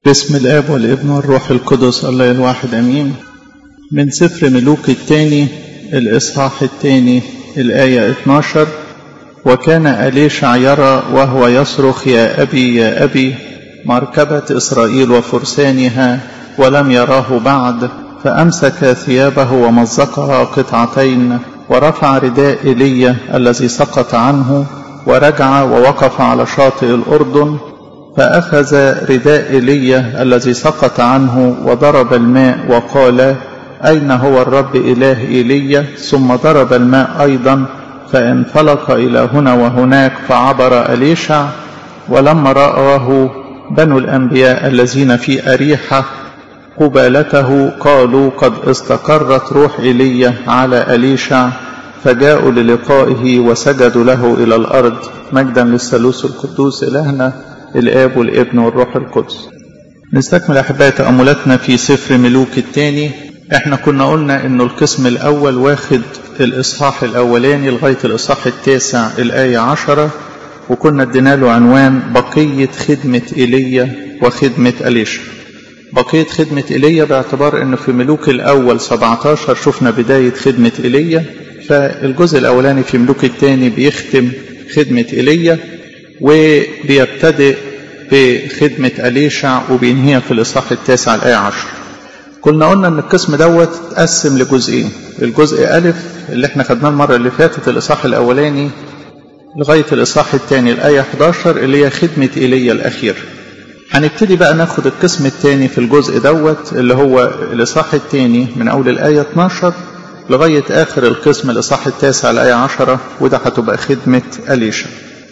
باسم الاب والابن والروح القدس الله الواحد امين من سفر ملوك الثاني الاصحاح الثاني الايه 12 وكان اليشع يرى وهو يصرخ يا ابي يا ابي مركبه اسرائيل وفرسانها ولم يراه بعد فامسك ثيابه ومزقها قطعتين ورفع رداء ايليا الذي سقط عنه ورجع ووقف على شاطئ الاردن فأخذ رداء ايليا الذي سقط عنه وضرب الماء وقال أين هو الرب إله إيليا ثم ضرب الماء أيضا فانفلق إلى هنا وهناك فعبر أليشع ولما رآه بنو الأنبياء الذين في أريحة قبالته قالوا قد استقرت روح إيليا على أليشع فجاءوا للقائه وسجدوا له إلى الأرض مجدا للثالوث القدوس إلهنا الآب والابن والروح القدس نستكمل أحبائي تأملاتنا في سفر ملوك الثاني احنا كنا قلنا انه القسم الاول واخد الاصحاح الاولاني لغاية الاصحاح التاسع الآية عشرة وكنا ادينا له عنوان بقية خدمة ايليا وخدمة أليشا بقية خدمة ايليا باعتبار انه في ملوك الاول 17 شفنا بداية خدمة ايليا فالجزء الاولاني في ملوك الثاني بيختم خدمة ايليا وبيبتدئ بخدمة أليشع وبينهيها في الإصحاح التاسع الآية عشر كنا قلنا ان القسم دوت اتقسم لجزئين الجزء ألف اللي احنا خدناه المرة اللي فاتت الإصحاح الأولاني لغاية الإصحاح الثاني الآية 11 اللي هي خدمة إيليا الأخير هنبتدي بقى ناخد القسم الثاني في الجزء دوت اللي هو الإصحاح الثاني من أول الآية 12 لغاية آخر القسم الإصحاح التاسع الآية 10 وده هتبقى خدمة أليشا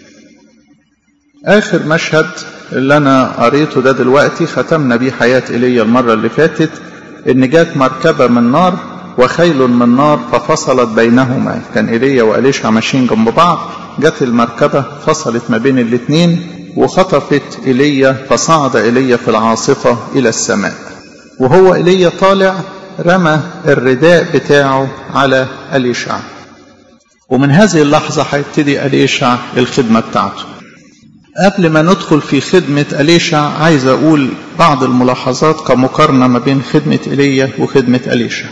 آخر مشهد اللي أنا قريته ده دلوقتي ختمنا بيه حياة إيليا المرة اللي فاتت إن جات مركبة من نار وخيل من نار ففصلت بينهما كان إيليا وأليشع ماشيين جنب بعض جت المركبة فصلت ما بين الاتنين وخطفت إيليا فصعد إيليا في العاصفة إلى السماء وهو إيليا طالع رمى الرداء بتاعه على أليشع ومن هذه اللحظة هيبتدي أليشع الخدمة بتاعته قبل ما ندخل في خدمة أليشع عايز أقول بعض الملاحظات كمقارنة ما بين خدمة إيليا وخدمة أليشع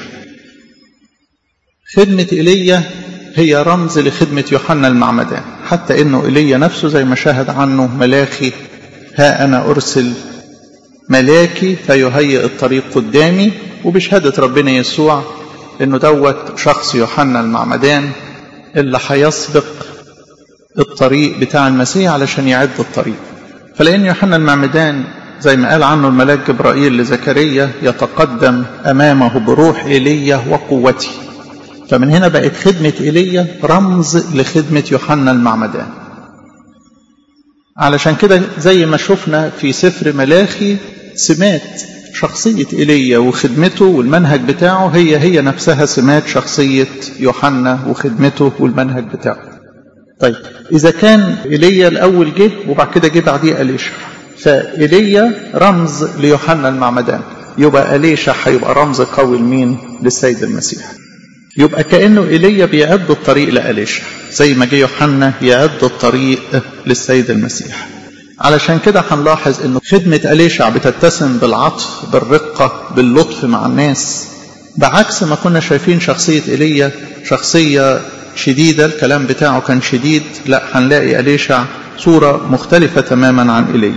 خدمة إيليا هي رمز لخدمة يوحنا المعمدان حتى إنه إيليا نفسه زي ما شاهد عنه ملاخي ها أنا أرسل ملاكي فيهيئ الطريق قدامي وبشهادة ربنا يسوع إنه دوت شخص يوحنا المعمدان اللي هيسبق الطريق بتاع المسيح علشان يعد الطريق فلأن يوحنا المعمدان زي ما قال عنه الملاك جبرائيل لزكريا يتقدم أمامه بروح إيليا وقوته فمن هنا بقت خدمة إيليا رمز لخدمة يوحنا المعمدان علشان كده زي ما شفنا في سفر ملاخي سمات شخصية إيليا وخدمته والمنهج بتاعه هي هي نفسها سمات شخصية يوحنا وخدمته والمنهج بتاعه طيب إذا كان إيليا الأول جه وبعد كده جه بعديه أليشع فإيليا رمز ليوحنا المعمدان يبقى أليشع هيبقى رمز قوي لمين؟ للسيد المسيح يبقى كأنه إيليا بيعد الطريق لأليشع زي ما جه يوحنا يعد الطريق للسيد المسيح علشان كده هنلاحظ انه خدمة أليشع بتتسم بالعطف بالرقة باللطف مع الناس بعكس ما كنا شايفين شخصية إيليا شخصية شديدة الكلام بتاعه كان شديد لا هنلاقي أليشع صورة مختلفة تماما عن إيليا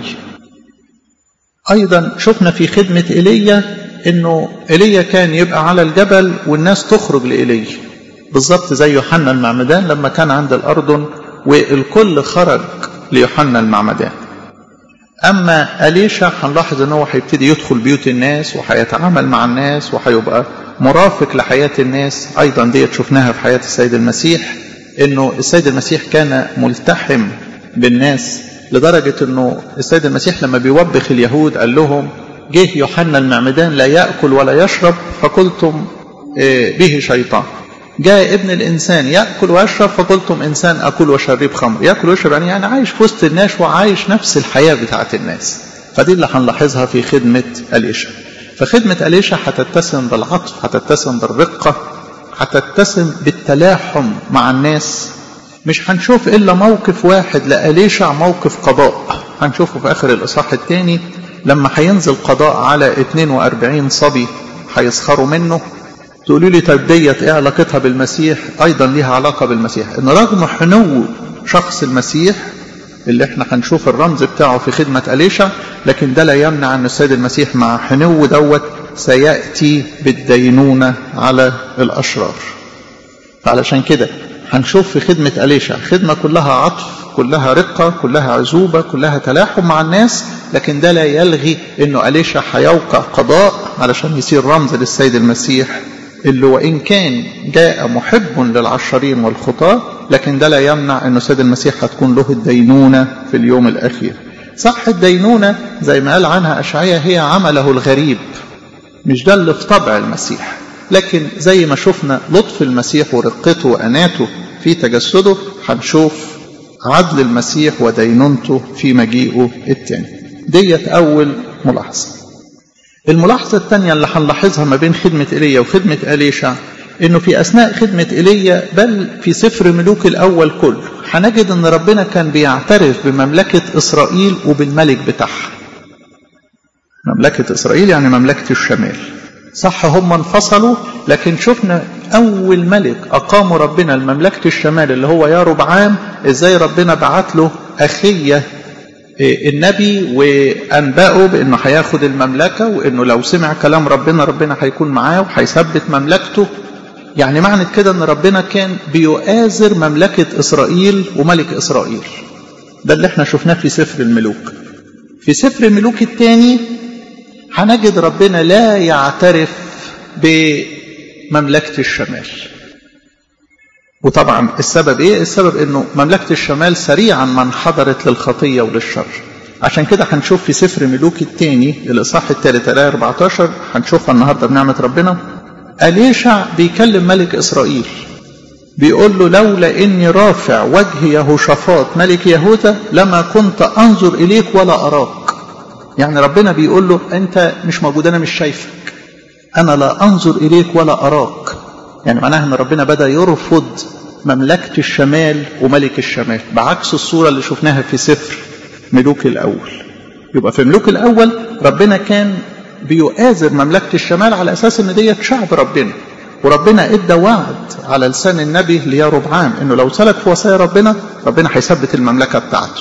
أيضا شفنا في خدمة إيليا إنه إيليا كان يبقى على الجبل والناس تخرج لإيليا بالظبط زي يوحنا المعمدان لما كان عند الأردن والكل خرج ليوحنا المعمدان أما أليشع هنلاحظ إن هو هيبتدي يدخل بيوت الناس وهيتعامل مع الناس وهيبقى مرافق لحياة الناس أيضا ديت شفناها في حياة السيد المسيح إنه السيد المسيح كان ملتحم بالناس لدرجة إنه السيد المسيح لما بيوبخ اليهود قال لهم جه يوحنا المعمدان لا يأكل ولا يشرب فقلتم به شيطان جاء ابن الإنسان يأكل ويشرب فقلتم إنسان أكل وشرب خمر يأكل ويشرب يعني, يعني عايش في وسط الناس وعايش نفس الحياة بتاعت الناس فدي اللي هنلاحظها في خدمة الإشاء فخدمة أليشا هتتسم بالعطف هتتسم بالرقة هتتسم بالتلاحم مع الناس مش هنشوف إلا موقف واحد لأليشع موقف قضاء هنشوفه في آخر الإصحاح الثاني لما هينزل قضاء على 42 صبي هيسخروا منه تقولوا لي طب ديت ايه علاقتها بالمسيح ايضا ليها علاقه بالمسيح ان رغم حنو شخص المسيح اللي احنا هنشوف الرمز بتاعه في خدمة أليشع لكن ده لا يمنع أن السيد المسيح مع حنو دوت سيأتي بالدينونة على الأشرار فعلشان كده هنشوف في خدمة أليشع خدمة كلها عطف كلها رقة كلها عزوبة كلها تلاحم مع الناس لكن ده لا يلغي أنه أليشع هيوقع قضاء علشان يصير رمز للسيد المسيح اللي وإن كان جاء محب للعشرين والخطاة لكن ده لا يمنع أنه سيد المسيح هتكون له الدينونة في اليوم الأخير صح الدينونة زي ما قال عنها أشعية هي عمله الغريب مش ده اللي في طبع المسيح لكن زي ما شفنا لطف المسيح ورقته وأناته في تجسده هنشوف عدل المسيح ودينونته في مجيئه الثاني ديت أول ملاحظة الملاحظة الثانية اللي هنلاحظها ما بين خدمة إيليا وخدمة أليشع إنه في أثناء خدمة إيليا بل في سفر ملوك الأول كله هنجد إن ربنا كان بيعترف بمملكة إسرائيل وبالملك بتاعها. مملكة إسرائيل يعني مملكة الشمال. صح هم انفصلوا لكن شفنا أول ملك أقاموا ربنا المملكة الشمال اللي هو يا ربعام إزاي ربنا بعت له أخية النبي وأنبأه بأنه هياخد المملكة وأنه لو سمع كلام ربنا ربنا هيكون معاه وهيثبت مملكته يعني معنى كده أن ربنا كان بيؤازر مملكة إسرائيل وملك إسرائيل ده اللي احنا شفناه في سفر الملوك في سفر الملوك الثاني هنجد ربنا لا يعترف بمملكة الشمال وطبعا السبب ايه السبب انه مملكة الشمال سريعا ما انحدرت للخطية وللشر عشان كده هنشوف في سفر ملوك الثاني الاصحاح الثالث الايه 14 هنشوفها النهارده بنعمه ربنا اليشع بيكلم ملك اسرائيل بيقول له لولا اني رافع وجه يهوشافاط ملك يهوذا لما كنت انظر اليك ولا اراك يعني ربنا بيقول له انت مش موجود انا مش شايفك انا لا انظر اليك ولا اراك يعني معناها ان ربنا بدا يرفض مملكه الشمال وملك الشمال بعكس الصوره اللي شفناها في سفر ملوك الاول يبقى في ملوك الاول ربنا كان بيؤازر مملكه الشمال على اساس ان ديت شعب ربنا وربنا ادى وعد على لسان النبي ليربعام انه لو سلك في وصايا ربنا ربنا هيثبت المملكه بتاعته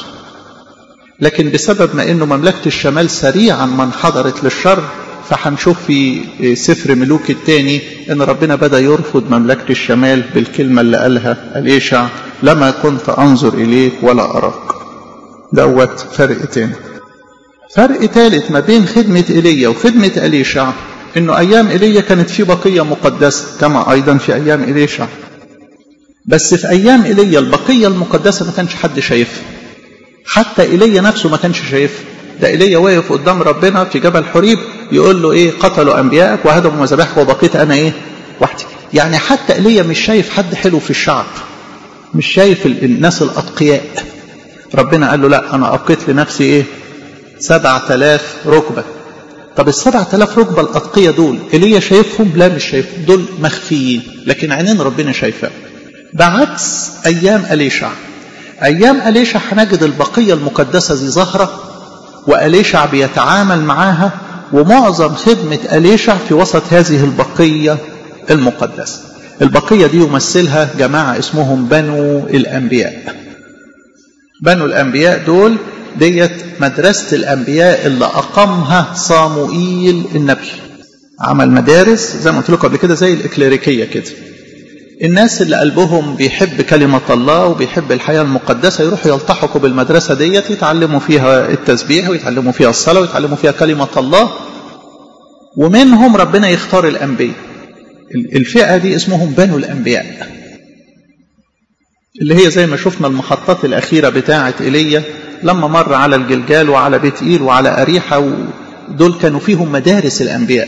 لكن بسبب ما انه مملكه الشمال سريعا ما انحدرت للشر فهنشوف في سفر ملوك الثاني ان ربنا بدا يرفض مملكه الشمال بالكلمه اللي قالها اليشع لما كنت انظر اليك ولا اراك دوت فرق تاني فرق ثالث ما بين خدمه ايليا وخدمه اليشع انه ايام ايليا كانت في بقيه مقدسه كما ايضا في ايام اليشع بس في ايام ايليا البقيه المقدسه ما كانش حد شايفها حتى ايليا نفسه ما كانش شايفها ده ايليا واقف قدام ربنا في جبل حريب يقول له ايه قتلوا انبيائك وهدموا مذابحك وبقيت انا ايه وحدي يعني حتى ايليا مش شايف حد حلو في الشعب مش شايف الناس الاتقياء ربنا قال له لا انا ابقيت لنفسي ايه سبعة آلاف ركبة طب السبعة آلاف ركبة الأتقية دول ايليا شايفهم لا مش شايفهم دول مخفيين لكن عينين ربنا شايفاهم بعكس أيام أليشع أيام أليشع هنجد البقية المقدسة دي ظاهرة وأليشع بيتعامل معاها ومعظم خدمة أليشع في وسط هذه البقية المقدسة البقية دي يمثلها جماعة اسمهم بنو الأنبياء بنو الأنبياء دول ديت مدرسة الأنبياء اللي أقامها صاموئيل النبي عمل مدارس زي ما قلت لكم قبل كده زي الإكليريكية كده الناس اللي قلبهم بيحب كلمة الله وبيحب الحياة المقدسة يروحوا يلتحقوا بالمدرسة ديت يتعلموا فيها التسبيح ويتعلموا فيها الصلاة ويتعلموا فيها كلمة الله ومنهم ربنا يختار الأنبياء الفئة دي اسمهم بنو الأنبياء اللي هي زي ما شفنا المحطات الأخيرة بتاعة إيليا لما مر على الجلجال وعلى بيت إيل وعلى أريحة دول كانوا فيهم مدارس الأنبياء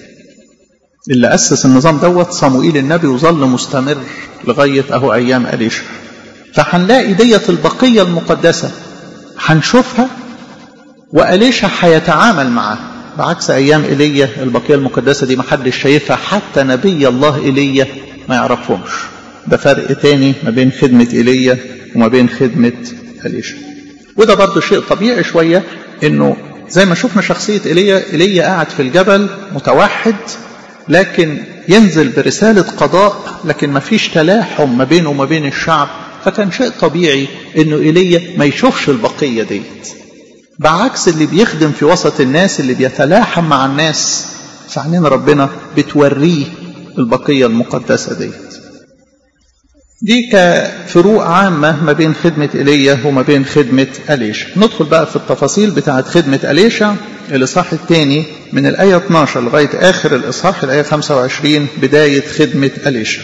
اللي أسس النظام دوت صموئيل النبي وظل مستمر لغاية أهو أيام أليشع فهنلاقي ديت البقية المقدسة هنشوفها وأليشع هيتعامل معاها بعكس أيام إيليا البقية المقدسة دي محدش شايفها حتى نبي الله إيليا ما يعرفهمش ده فرق تاني ما بين خدمة إيليا وما بين خدمة أليشع وده برضو شيء طبيعي شوية إنه زي ما شفنا شخصية إيليا إيليا قاعد في الجبل متوحد لكن ينزل برسالة قضاء لكن ما فيش تلاحم ما بينه وما بين الشعب فكان شيء طبيعي انه ايليا ما يشوفش البقية ديت بعكس اللي بيخدم في وسط الناس اللي بيتلاحم مع الناس فعنين ربنا بتوريه البقية المقدسة ديت دي كفروق عامة ما بين خدمة إيليا وما بين خدمة أليشا ندخل بقى في التفاصيل بتاعة خدمة أليشا الإصحاح الثاني من الآية 12 لغاية آخر الإصحاح الآية 25 بداية خدمة أليشا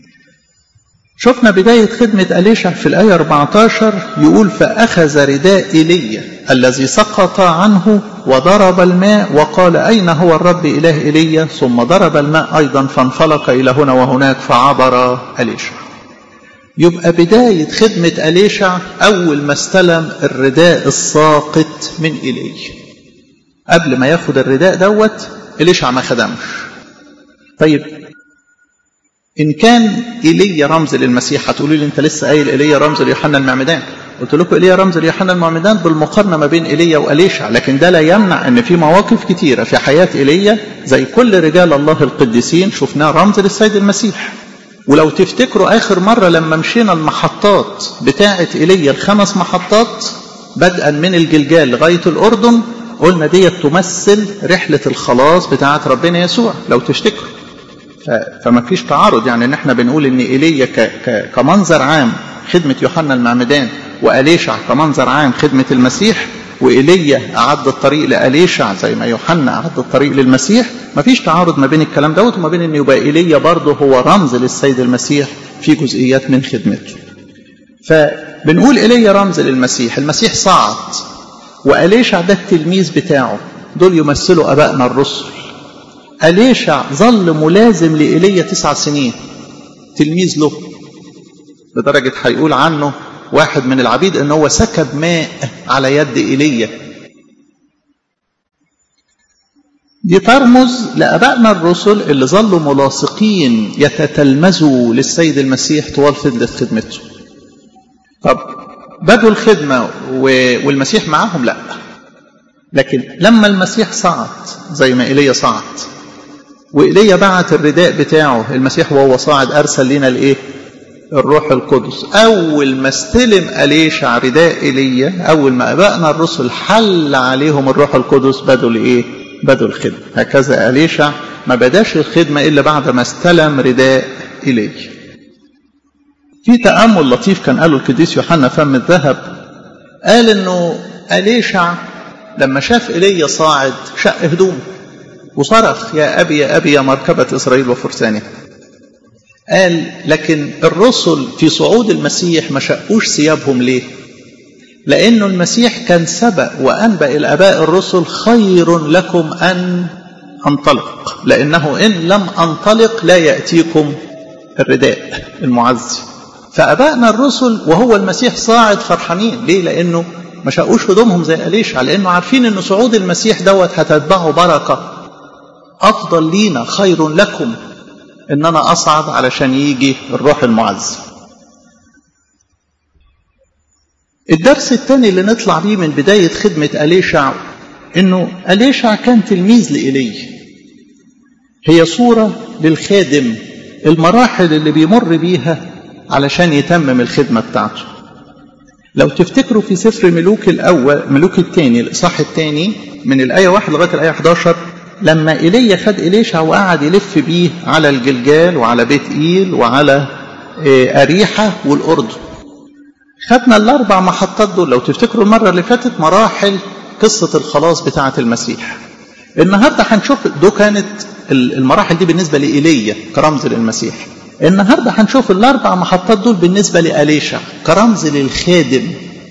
شفنا بداية خدمة أليشع في الآية 14 يقول فأخذ رداء إيليا الذي سقط عنه وضرب الماء وقال أين هو الرب إله إيليا ثم ضرب الماء أيضا فانفلق إلى هنا وهناك فعبر أليشع يبقى بداية خدمة أليشع أول ما استلم الرداء الساقط من إيليا قبل ما ياخد الرداء دوت إليشع ما خدمش طيب إن كان إيليا رمز للمسيح هتقولوا لي أنت لسه قايل إيليا رمز ليوحنا المعمدان قلت لكم إيليا رمز ليوحنا المعمدان بالمقارنة ما بين إيليا وأليشع لكن ده لا يمنع أن في مواقف كتيرة في حياة إيليا زي كل رجال الله القديسين شفناه رمز للسيد المسيح ولو تفتكروا آخر مرة لما مشينا المحطات بتاعة إيليا الخمس محطات بدءا من الجلجال لغاية الأردن قلنا دي تمثل رحلة الخلاص بتاعة ربنا يسوع لو تفتكروا فما فيش تعارض يعني ان احنا بنقول ان ايليا كمنظر عام خدمة يوحنا المعمدان وأليشع كمنظر عام خدمة المسيح وإيليا أعد الطريق لأليشع زي ما يوحنا أعد الطريق للمسيح ما فيش تعارض ما بين الكلام دوت وما بين أن يبقى إيليا برضه هو رمز للسيد المسيح في جزئيات من خدمته فبنقول إيليا رمز للمسيح المسيح صعد وأليشع ده التلميذ بتاعه دول يمثلوا أبائنا الرسل أليشع ظل ملازم لإيليا تسع سنين تلميذ له لدرجة هيقول عنه واحد من العبيد ان هو سكب ماء على يد ايليا دي ترمز لابائنا الرسل اللي ظلوا ملاصقين يتتلمذوا للسيد المسيح طوال فضلة خدمته طب بدوا الخدمة والمسيح معاهم لا لكن لما المسيح صعد زي ما ايليا صعد وإيليا بعت الرداء بتاعه المسيح وهو صاعد أرسل لنا الإيه؟ الروح القدس أول ما استلم أليشع رداء إيليا أول ما أبائنا الرسل حل عليهم الروح القدس بدوا لإيه؟ بدوا الخدمة هكذا أليشع ما بداش الخدمة إلا بعد ما استلم رداء إيليا في تأمل لطيف كان قاله القديس يوحنا فم الذهب قال إنه أليشع لما شاف إيليا صاعد شق هدومه وصرخ يا أبي يا أبي يا مركبة إسرائيل وفرسانها قال لكن الرسل في صعود المسيح ما شقوش ثيابهم ليه لأنه المسيح كان سبق وأنبأ الآباء الرسل خير لكم أن أنطلق لأنه إن لم أنطلق لا يأتيكم الرداء المعزي فأبائنا الرسل وهو المسيح صاعد فرحانين ليه لأنه ما شقوش هدومهم زي أليشع لأنه عارفين أن صعود المسيح دوت هتتبعه بركة أفضل لينا خير لكم إن أنا أصعد علشان يجي الروح المعز الدرس الثاني اللي نطلع بيه من بداية خدمة أليشع إنه أليشع كان تلميذ لإيليا هي صورة للخادم المراحل اللي بيمر بيها علشان يتمم الخدمة بتاعته لو تفتكروا في سفر ملوك الأول ملوك الثاني الإصحاح الثاني من الآية 1 لغاية الآية 11 لما إيليا خد إليشع وقعد يلف بيه على الجلجال وعلى بيت إيل وعلى أريحة والأردن خدنا الأربع محطات دول لو تفتكروا المرة اللي فاتت مراحل قصة الخلاص بتاعة المسيح النهاردة هنشوف دو كانت المراحل دي بالنسبة لإيليا كرمز للمسيح النهاردة هنشوف الأربع محطات دول بالنسبة لأليشع كرمز للخادم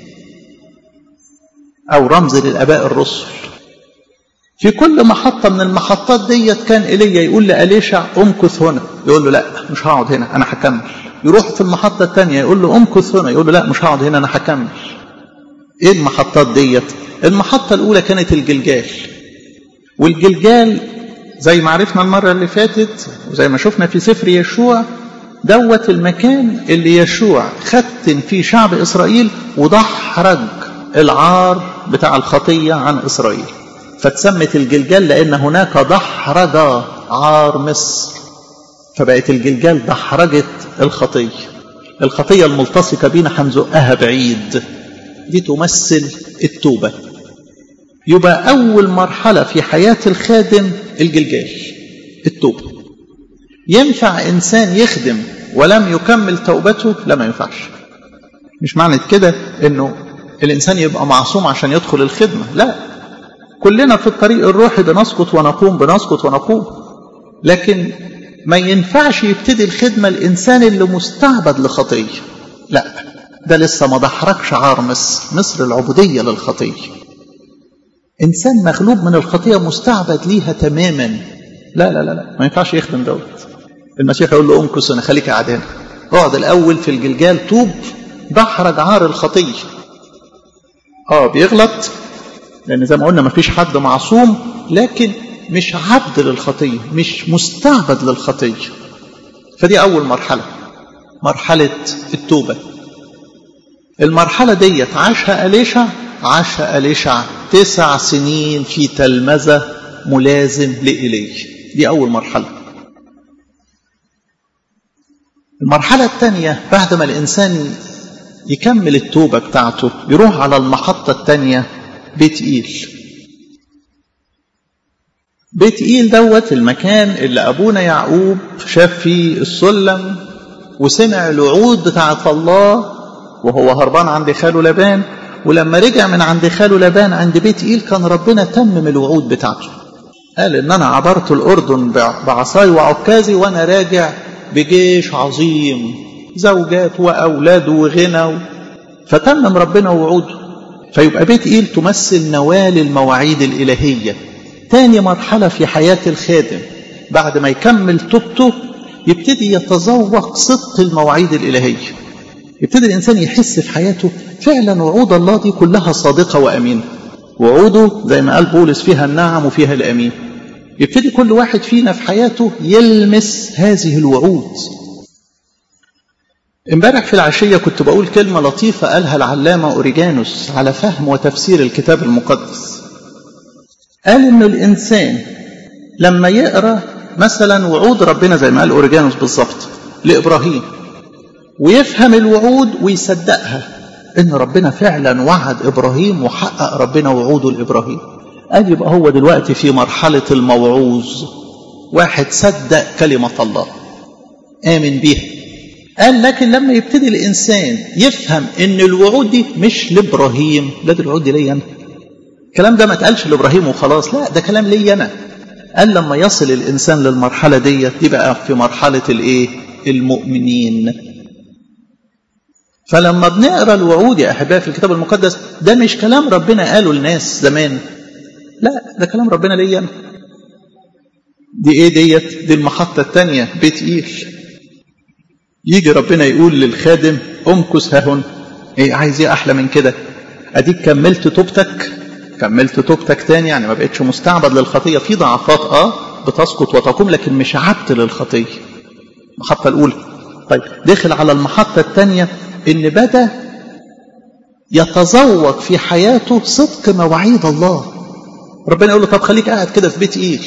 أو رمز للآباء الرسل في كل محطة من المحطات ديت كان إيليا يقول لأليشع امكث هنا يقول له لا مش هقعد هنا أنا هكمل يروح في المحطة الثانية يقول له امكث هنا يقول له لا مش هقعد هنا أنا هكمل إيه المحطات ديت المحطة الأولى كانت الجلجال والجلجال زي ما عرفنا المرة اللي فاتت وزي ما شفنا في سفر يشوع دوت المكان اللي يشوع ختم فيه شعب إسرائيل ودحرج العار بتاع الخطية عن إسرائيل فتسمت الجلجال لأن هناك دحرج عار مصر فبقت الجلجال دحرجة الخطية الخطية الملتصقة بينا هنزقها بعيد دي تمثل التوبة يبقى أول مرحلة في حياة الخادم الجلجال التوبة ينفع إنسان يخدم ولم يكمل توبته لا ما ينفعش مش معنى كده انه الانسان يبقى معصوم عشان يدخل الخدمه لا كلنا في الطريق الروحي بنسقط ونقوم بنسقط ونقوم لكن ما ينفعش يبتدي الخدمه الانسان اللي مستعبد لخطيه لا ده لسه ما دحرجش عار مصر مصر العبوديه للخطيه انسان مغلوب من الخطيه مستعبد ليها تماما لا لا لا لا ما ينفعش يخدم دوت المسيح يقول له امكس انا خليك قاعد هنا اقعد الاول في الجلجال توب دحرج عار الخطيه اه بيغلط لان زي ما قلنا ما فيش حد معصوم لكن مش عبد للخطيه مش مستعبد للخطيه فدي اول مرحله مرحله التوبه المرحله ديت عاشها اليشع عاشها اليشع تسع سنين في تلمذه ملازم لإليه دي أول مرحلة المرحلة الثانية بعد ما الإنسان يكمل التوبة بتاعته يروح على المحطة الثانية بيت إيل بيت إيل دوت المكان اللي أبونا يعقوب شاف فيه السلم وسمع الوعود بتاعت الله وهو هربان عند خاله لبان ولما رجع من عند خاله لبان عند بيت إيل كان ربنا تمم الوعود بتاعته قال ان انا عبرت الاردن بعصاي وعكازي وانا راجع بجيش عظيم زوجات واولاد وغنى فتمم ربنا وعوده فيبقى بيت ايل تمثل نوال المواعيد الالهيه تاني مرحله في حياه الخادم بعد ما يكمل توبته يبتدي يتذوق صدق المواعيد الالهيه يبتدي الانسان يحس في حياته فعلا وعود الله دي كلها صادقه وامينه وعوده زي ما قال بولس فيها النعم وفيها الامين يبتدي كل واحد فينا في حياته يلمس هذه الوعود امبارح في العشية كنت بقول كلمة لطيفة قالها العلامة أوريجانوس على فهم وتفسير الكتاب المقدس قال إن الإنسان لما يقرأ مثلا وعود ربنا زي ما قال أوريجانوس بالظبط لإبراهيم ويفهم الوعود ويصدقها إن ربنا فعلا وعد إبراهيم وحقق ربنا وعوده لإبراهيم قال يبقى هو دلوقتي في مرحلة الموعوظ واحد صدق كلمة الله آمن بيها قال لكن لما يبتدي الإنسان يفهم إن الوعود دي مش لإبراهيم لا دي الوعود دي ليا أنا الكلام ده ما اتقالش لإبراهيم وخلاص لا ده كلام ليا أنا قال لما يصل الإنسان للمرحلة ديت دي بقى في مرحلة الإيه المؤمنين فلما بنقرا الوعود يا احبائي في الكتاب المقدس ده مش كلام ربنا قاله لناس زمان لا ده كلام ربنا ليا انا دي ايه ديت دي المحطه الثانيه بيت ايل يجي ربنا يقول للخادم امكث ههن ايه عايز ايه احلى من كده اديك كملت توبتك كملت توبتك تاني يعني ما بقتش مستعبد للخطيه في ضعفات اه بتسقط وتقوم لكن مش عبد للخطيه المحطه الاولى طيب دخل على المحطه الثانيه ان بدا يتذوق في حياته صدق مواعيد الله ربنا يقول له طب خليك قاعد كده في بيت ايل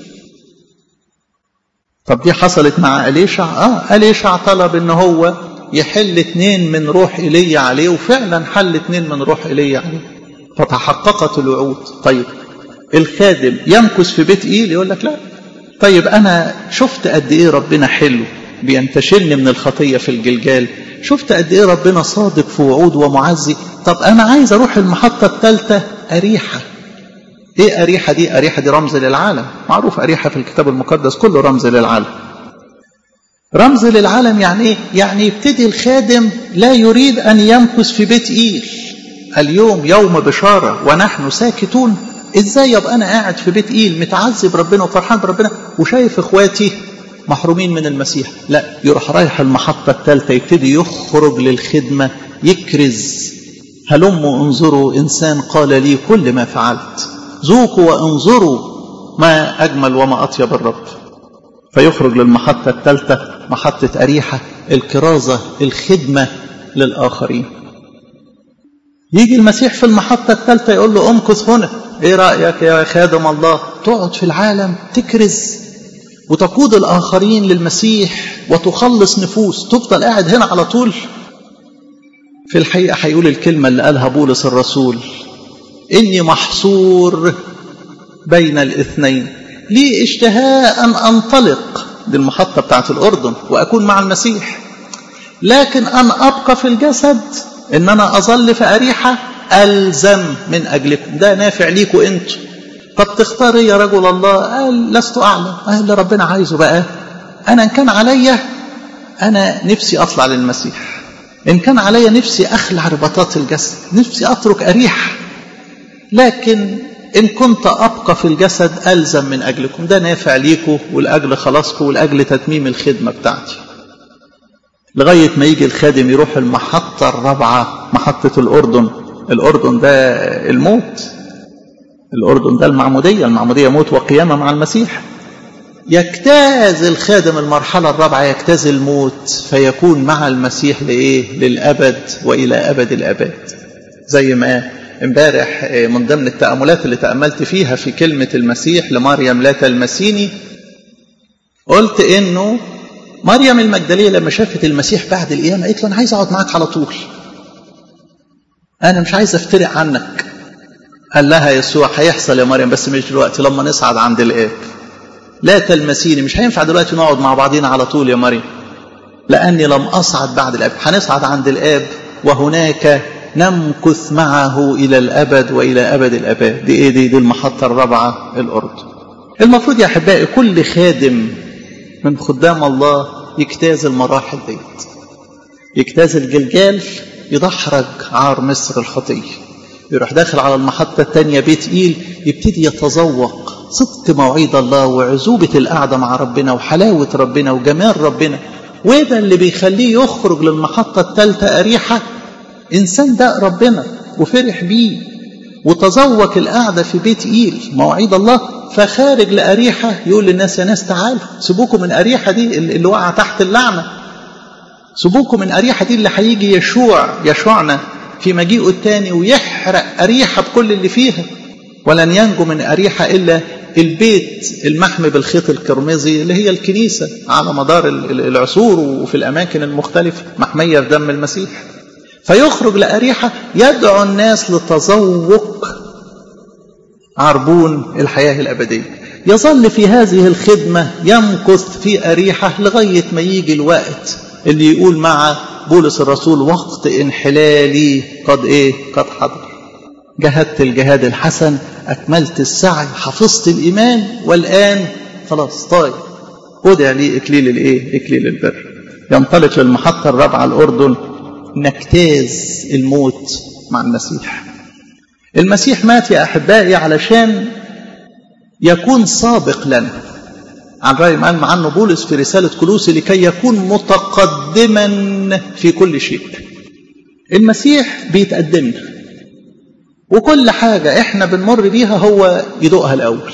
طب دي حصلت مع اليشع اه اليشع طلب ان هو يحل اتنين من روح ايليا عليه وفعلا حل اتنين من روح ايليا عليه فتحققت الوعود طيب الخادم يمكث في بيت ايل يقول لك لا طيب انا شفت قد ايه ربنا حلو بينتشلني من الخطيه في الجلجال شفت قد ايه ربنا صادق في وعود ومعزي طب انا عايز اروح المحطه الثالثه اريحه ايه اريحه دي اريحه دي رمز للعالم معروف اريحه في الكتاب المقدس كله رمز للعالم رمز للعالم يعني ايه يعني يبتدي الخادم لا يريد ان يمكث في بيت ايل اليوم يوم بشاره ونحن ساكتون ازاي يبقى انا قاعد في بيت ايل متعذب ربنا وفرحان بربنا وشايف اخواتي محرومين من المسيح لا يروح رايح المحطة الثالثة يبتدي يخرج للخدمة يكرز هلموا انظروا إنسان قال لي كل ما فعلت ذوقوا وانظروا ما أجمل وما أطيب الرب فيخرج للمحطة الثالثة محطة أريحة الكرازة الخدمة للآخرين يجي المسيح في المحطة الثالثة يقول له امكث هنا ايه رأيك يا خادم الله تقعد في العالم تكرز وتقود الآخرين للمسيح وتخلص نفوس تفضل قاعد هنا على طول في الحقيقة هيقول الكلمة اللي قالها بولس الرسول إني محصور بين الاثنين لي اشتهاء أن أنطلق دي المحطة بتاعت الأردن وأكون مع المسيح لكن أن أبقى في الجسد إن أنا أظل في أريحة ألزم من أجلكم ده نافع ليكم أنتم طب تختار يا رجل الله قال لست أعلم قال اللي ربنا عايزه بقى أنا إن كان عليا أنا نفسي أطلع للمسيح إن كان عليا نفسي أخلع رباطات الجسد نفسي أترك أريحة لكن إن كنت أبقى في الجسد ألزم من أجلكم ده نافع ليكم والأجل خلاصكم والأجل تتميم الخدمة بتاعتي لغاية ما يجي الخادم يروح المحطة الرابعة محطة الأردن الأردن ده الموت الأردن ده المعمودية المعمودية موت وقيامة مع المسيح يجتاز الخادم المرحلة الرابعة يجتاز الموت فيكون مع المسيح لإيه للأبد وإلى أبد الأبد زي ما امبارح من ضمن التأملات اللي تأملت فيها في كلمة المسيح لمريم لا تلمسيني قلت إنه مريم المجدلية لما شافت المسيح بعد القيامة قالت له أنا عايز أقعد معاك على طول أنا مش عايز أفترق عنك قال لها يسوع هيحصل يا مريم بس مش دلوقتي لما نصعد عند الآب لا تلمسيني مش هينفع دلوقتي نقعد مع بعضينا على طول يا مريم لأني لم أصعد بعد الآب هنصعد عند الآب وهناك نمكث معه إلى الأبد وإلى أبد الأباد دي إيه دي, دي المحطة الرابعة الأردن المفروض يا أحبائي كل خادم من خدام الله يجتاز المراحل ديت يجتاز الجلجال يدحرج عار مصر الخطية يروح داخل على المحطة الثانية بيت إيل يبتدي يتذوق صدق مواعيد الله وعزوبة القعدة مع ربنا وحلاوة ربنا وجمال ربنا وده اللي بيخليه يخرج للمحطة الثالثة أريحة إنسان ده ربنا وفرح بيه وتذوق القعدة في بيت إيل مواعيد الله فخارج لأريحة يقول للناس يا ناس تعالوا سيبوكم من أريحة دي اللي وقع تحت اللعنة سيبوكم من أريحة دي اللي هيجي يشوع يشوعنا في مجيئه الثاني ويحرق أريحة بكل اللي فيها ولن ينجو من أريحة إلا البيت المحمي بالخيط القرمزي اللي هي الكنيسة على مدار العصور وفي الأماكن المختلفة محمية في دم المسيح فيخرج لأريحة يدعو الناس لتذوق عربون الحياة الأبدية يظل في هذه الخدمة يمكث في أريحة لغاية ما يجي الوقت اللي يقول مع بولس الرسول وقت انحلالي قد ايه قد حضر جهدت الجهاد الحسن أكملت السعي حفظت الإيمان والآن خلاص طيب ودع لي إكليل الإيه إكليل البر ينطلق للمحطة الرابعة الأردن نجتاز الموت مع المسيح المسيح مات يا أحبائي علشان يكون سابق لنا عن رأي ما قال عنه بولس في رسالة كلوسي لكي يكون متقدما في كل شيء المسيح بيتقدمنا وكل حاجة احنا بنمر بيها هو يدوقها الأول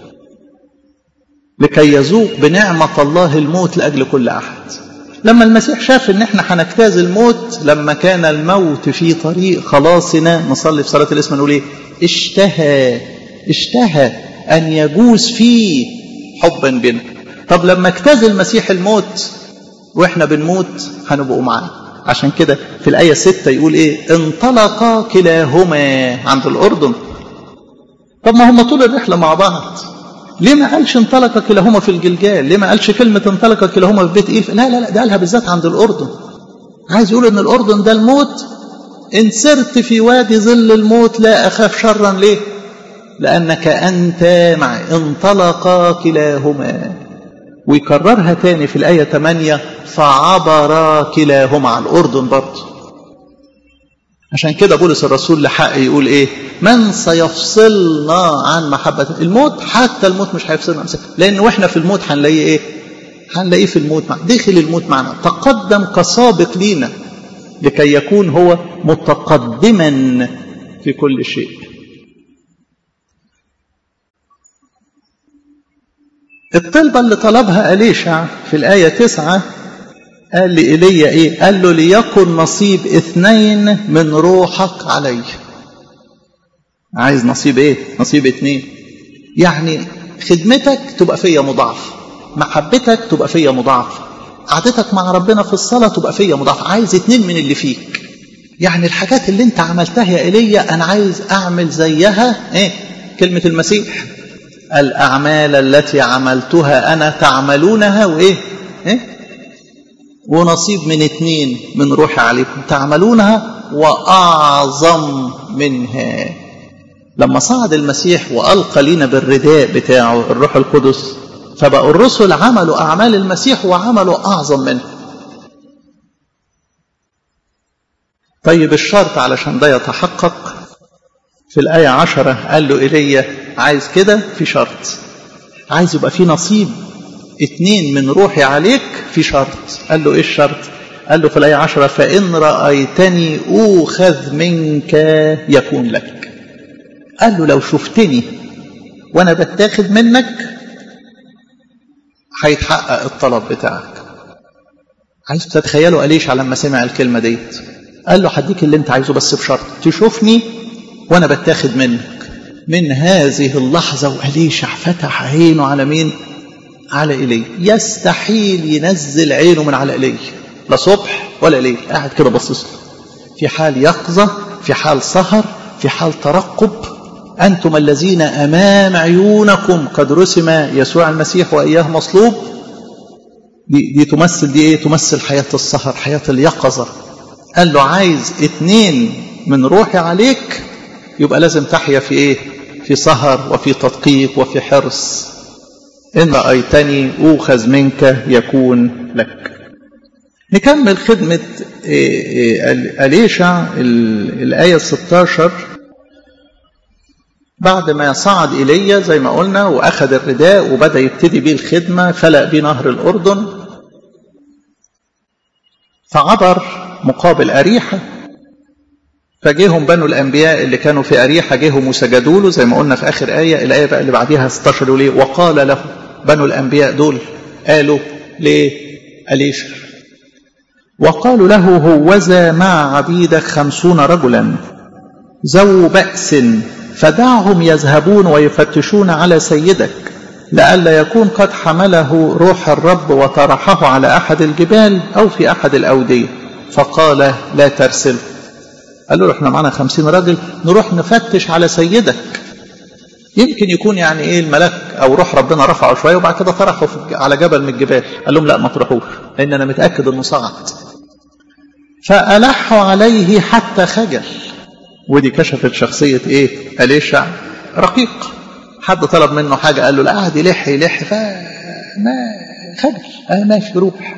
لكي يذوق بنعمة الله الموت لأجل كل أحد لما المسيح شاف ان احنا هنجتاز الموت لما كان الموت في طريق خلاصنا نصلي في صلاة الاسم نقول ايه اشتهى اشتهى ان يجوز فيه حبا بنا طب لما اجتاز المسيح الموت واحنا بنموت هنبقوا معاه عشان كده في الآية ستة يقول ايه انطلقا كلاهما عند الأردن طب ما هم طول الرحلة مع بعض ليه ما قالش انطلق كلاهما في الجلجال ليه ما قالش كلمة انطلق كلاهما في بيت إيل لا لا لا ده قالها بالذات عند الأردن عايز يقول ان الأردن ده الموت إن سرت في وادي ظل الموت لا أخاف شرا ليه لأنك أنت معي انطلقا كلاهما ويكررها تاني في الآية 8 فعبر كلاهما على الأردن برضه عشان كده بولس الرسول لحق يقول ايه من سيفصلنا عن محبة الموت حتى الموت مش هيفصلنا لان واحنا في الموت هنلاقيه ايه هنلاقيه في الموت معنا دخل الموت معنا تقدم كسابق لينا لكي يكون هو متقدما في كل شيء الطلبة اللي طلبها أليشع في الآية تسعة قال لإيليا إيه قال له ليكن نصيب اثنين من روحك علي عايز نصيب إيه نصيب اتنين يعني خدمتك تبقى فيا مضاعفة محبتك تبقى فيا مضاعفة قعدتك مع ربنا في الصلاة تبقى فيا مضاعفة عايز اتنين من اللي فيك يعني الحاجات اللي انت عملتها يا ايليا انا عايز اعمل زيها ايه كلمة المسيح الاعمال التي عملتها انا تعملونها وايه ايه ونصيب من اتنين من روحي عليكم تعملونها واعظم منها لما صعد المسيح والقى لينا بالرداء بتاعه الروح القدس فبقوا الرسل عملوا اعمال المسيح وعملوا اعظم منه طيب الشرط علشان ده يتحقق في الآية عشرة قال له إيليا عايز كده في شرط عايز يبقى في نصيب اتنين من روحي عليك في شرط قال له إيه الشرط قال له في الآية عشرة فإن رأيتني أوخذ منك يكون لك قال له لو شفتني وأنا بتاخد منك هيتحقق الطلب بتاعك عايز تتخيلوا أليش لما سمع الكلمة ديت قال له هديك اللي انت عايزه بس بشرط تشوفني وانا بتاخد منك من هذه اللحظة وأليشع فتح عينه على مين على إلي يستحيل ينزل عينه من على إلي لا صبح ولا ليل قاعد كده باصص له في حال يقظة في حال سهر في حال ترقب أنتم الذين أمام عيونكم قد رسم يسوع المسيح وإياه مصلوب دي, دي تمثل دي إيه تمثل حياة السهر حياة اليقظة قال له عايز اتنين من روحي عليك يبقى لازم تحيا في ايه في سهر وفي تدقيق وفي حرص إن رأيتني أوخذ منك يكون لك نكمل خدمة أليشع الآية 16 بعد ما صعد إلي زي ما قلنا وأخذ الرداء وبدأ يبتدي بيه الخدمة فلق بيه نهر الأردن فعبر مقابل أريحة فجيهم بنو الأنبياء اللي كانوا في أريحة جيهم وسجدوا له زي ما قلنا في آخر آية الآية بقى اللي بعديها 16 ليه وقال له بنو الأنبياء دول قالوا لأليشع وقالوا له هوذا مع عبيدك خمسون رجلا ذو بأس فدعهم يذهبون ويفتشون على سيدك لئلا يكون قد حمله روح الرب وطرحه على أحد الجبال أو في أحد الأودية فقال لا ترسل قال له احنا معانا خمسين راجل نروح نفتش على سيدك يمكن يكون يعني ايه الملاك او روح ربنا رفعه شويه وبعد كده طرحه على جبل من الجبال قال لهم لا ما تروحوش لان انا متاكد انه صعد فالحوا عليه حتى خجل ودي كشفت شخصيه ايه اليشع رقيق حد طلب منه حاجه قال له لا قعد يلح يلح فما خجل اه ماشي روح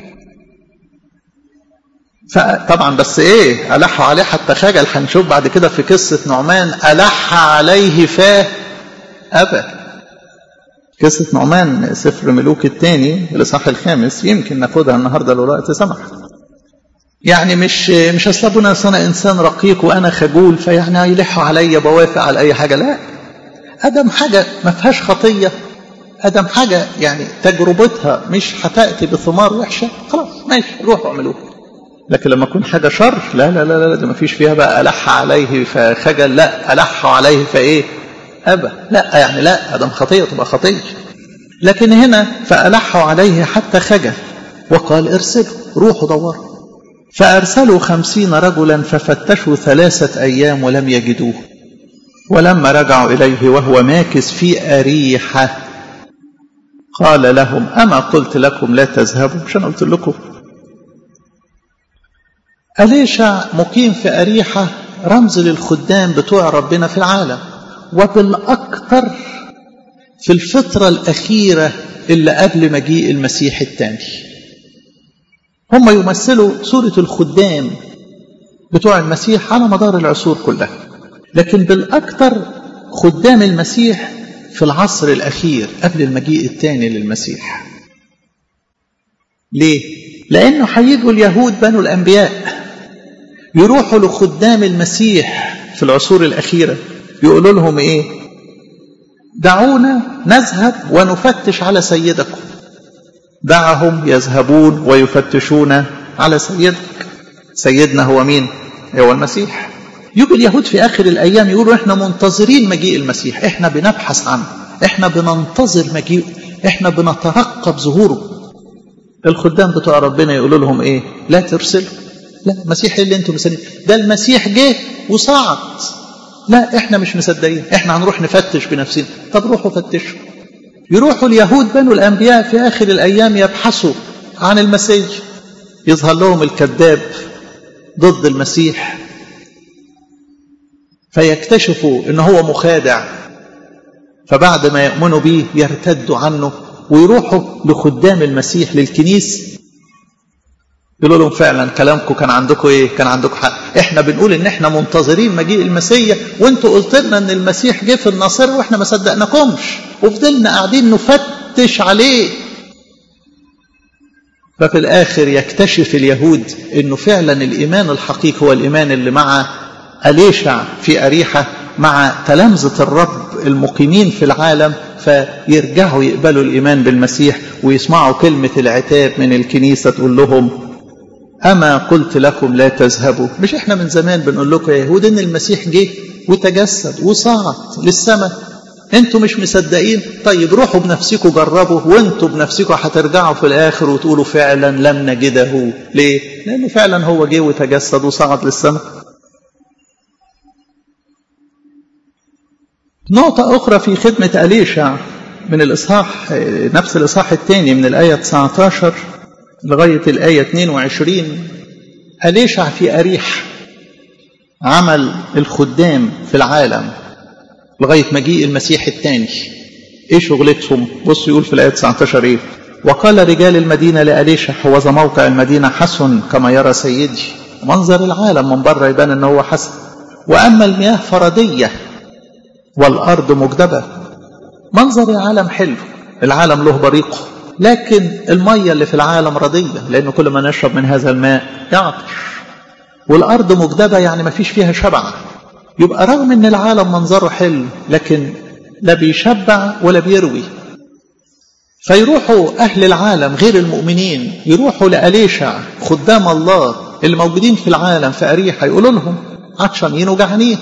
فطبعا بس ايه ألحوا عليه حتى خجل هنشوف بعد كده في قصة نعمان ألح عليه فاه أبى قصة نعمان سفر ملوك الثاني الإصحاح الخامس يمكن ناخدها النهاردة لو الوقت سمح يعني مش مش اصل ابونا انا انسان رقيق وانا خجول فيعني يلحوا عليا بوافق على اي حاجه لا ادم حاجه ما فيهاش خطيه ادم حاجه يعني تجربتها مش هتاتي بثمار وحشه خلاص ماشي روحوا اعملوها لكن لما يكون حاجه شر لا لا لا لا ده ما فيش فيها بقى الح عليه فخجل لا الح عليه فايه ابى لا يعني لا ادم خطيه تبقى خطيه لكن هنا فالحوا عليه حتى خجل وقال ارسلوا روحوا دوروا فارسلوا خمسين رجلا ففتشوا ثلاثه ايام ولم يجدوه ولما رجعوا اليه وهو ماكث في اريحه قال لهم اما قلت لكم لا تذهبوا مش انا قلت لكم أليشع مقيم في أريحة رمز للخدام بتوع ربنا في العالم وبالأكثر في الفترة الأخيرة اللي قبل مجيء المسيح الثاني هم يمثلوا صورة الخدام بتوع المسيح على مدار العصور كلها لكن بالأكثر خدام المسيح في العصر الأخير قبل المجيء الثاني للمسيح ليه؟ لأنه هيجوا اليهود بنو الأنبياء يروحوا لخدام المسيح في العصور الأخيرة يقولوا لهم إيه دعونا نذهب ونفتش على سيدكم دعهم يذهبون ويفتشون على سيدك سيدنا هو مين هو المسيح يجي اليهود في آخر الأيام يقولوا إحنا منتظرين مجيء المسيح إحنا بنبحث عنه إحنا بننتظر مجيئه إحنا بنترقب ظهوره الخدام بتوع ربنا يقولوا لهم إيه لا ترسلوا لا المسيح اللي انتم مستنيين ده المسيح جه وصعد لا احنا مش مصدقين احنا هنروح نفتش بنفسنا طب روحوا فتشوا يروحوا اليهود بنو الانبياء في اخر الايام يبحثوا عن المسيح يظهر لهم الكذاب ضد المسيح فيكتشفوا ان هو مخادع فبعد ما يؤمنوا به يرتدوا عنه ويروحوا لخدام المسيح للكنيس يقولوا لهم فعلا كلامكم كان عندكم ايه كان عندكم حق احنا بنقول ان احنا منتظرين مجيء المسيح وانتوا قلت لنا ان المسيح جه في الناصره واحنا ما صدقناكمش وفضلنا قاعدين نفتش عليه ففي الاخر يكتشف اليهود انه فعلا الايمان الحقيقي هو الايمان اللي مع اليشع في اريحه مع تلامذه الرب المقيمين في العالم فيرجعوا يقبلوا الايمان بالمسيح ويسمعوا كلمه العتاب من الكنيسه تقول لهم أما قلت لكم لا تذهبوا مش احنا من زمان بنقول لكم يا يهود ان المسيح جه وتجسد وصعد للسماء انتوا مش مصدقين طيب روحوا بنفسكم جربوا وانتوا بنفسكم هترجعوا في الاخر وتقولوا فعلا لم نجده ليه لانه فعلا هو جه وتجسد وصعد للسماء نقطة أخرى في خدمة أليشع من الإصحاح نفس الإصحاح الثاني من الآية 19 لغاية الآية 22 أليشع في أريح عمل الخدام في العالم لغاية مجيء المسيح الثاني إيه شغلتهم بص يقول في الآية 19 إيه وقال رجال المدينة لأليشع هو موقع المدينة حسن كما يرى سيدي منظر العالم من بره يبان أنه هو حسن وأما المياه فردية والأرض مجدبة منظر العالم حلو العالم له بريقه لكن المية اللي في العالم رضية لأن كل ما نشرب من هذا الماء يعطش والأرض مجدبة يعني ما فيش فيها شبع يبقى رغم أن العالم منظره حلو لكن لا بيشبع ولا بيروي فيروحوا أهل العالم غير المؤمنين يروحوا لأليشع خدام الله اللي موجودين في العالم في أريحة يقولوا لهم عطشانين وجعانين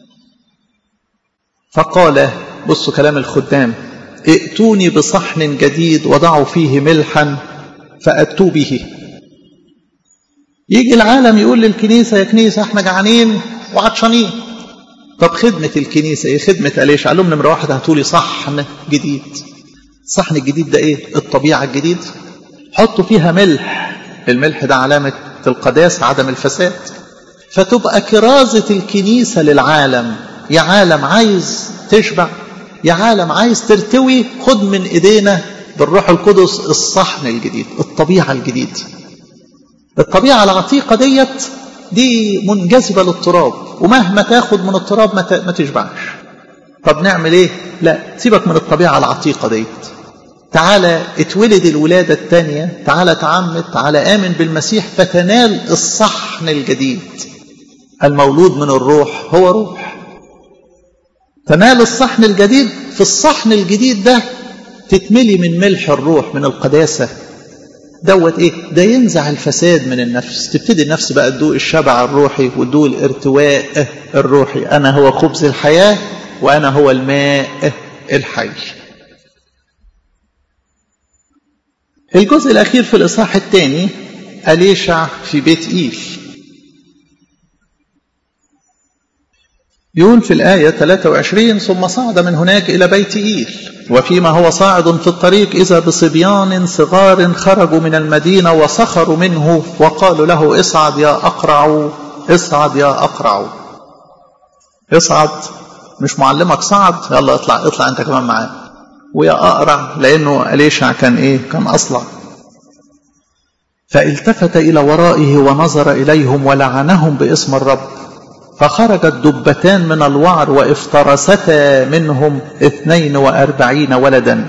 فقال بصوا كلام الخدام ائتوني بصحن جديد وضعوا فيه ملحا فأتوا به يجي العالم يقول للكنيسة يا كنيسة احنا جعانين وعطشانين طب خدمة الكنيسة ايه خدمة أليش قال لهم نمرة واحد هاتولي صحن جديد الصحن الجديد ده ايه الطبيعة الجديد حطوا فيها ملح الملح ده علامة القداسة عدم الفساد فتبقى كرازة الكنيسة للعالم يا عالم عايز تشبع يا عالم عايز ترتوي خد من ايدينا بالروح القدس الصحن الجديد الطبيعة الجديد الطبيعة العتيقة ديت دي منجذبة للتراب ومهما تاخد من التراب ما تشبعش طب نعمل ايه لا سيبك من الطبيعة العتيقة ديت تعالى اتولد الولادة الثانية تعالى تعمد تعالى آمن بالمسيح فتنال الصحن الجديد المولود من الروح هو روح تنال الصحن الجديد في الصحن الجديد ده تتملي من ملح الروح من القداسة دوت ايه ده ينزع الفساد من النفس تبتدي النفس بقى تدوق الشبع الروحي وتدوق الارتواء الروحي انا هو خبز الحياة وانا هو الماء الحي الجزء الاخير في الاصحاح الثاني أليشع في بيت إيل يقول في الآية 23 ثم صعد من هناك إلى بيت إيل وفيما هو صاعد في الطريق إذا بصبيان صغار خرجوا من المدينة وسخروا منه وقالوا له اصعد يا أقرع اصعد يا أقرع اصعد مش معلمك صعد يلا اطلع اطلع انت كمان معاه ويا أقرع لأنه أليشع كان إيه كان أصلع فالتفت إلى ورائه ونظر إليهم ولعنهم باسم الرب فخرجت دبتان من الوعر وافترستا منهم اثنين وأربعين ولدا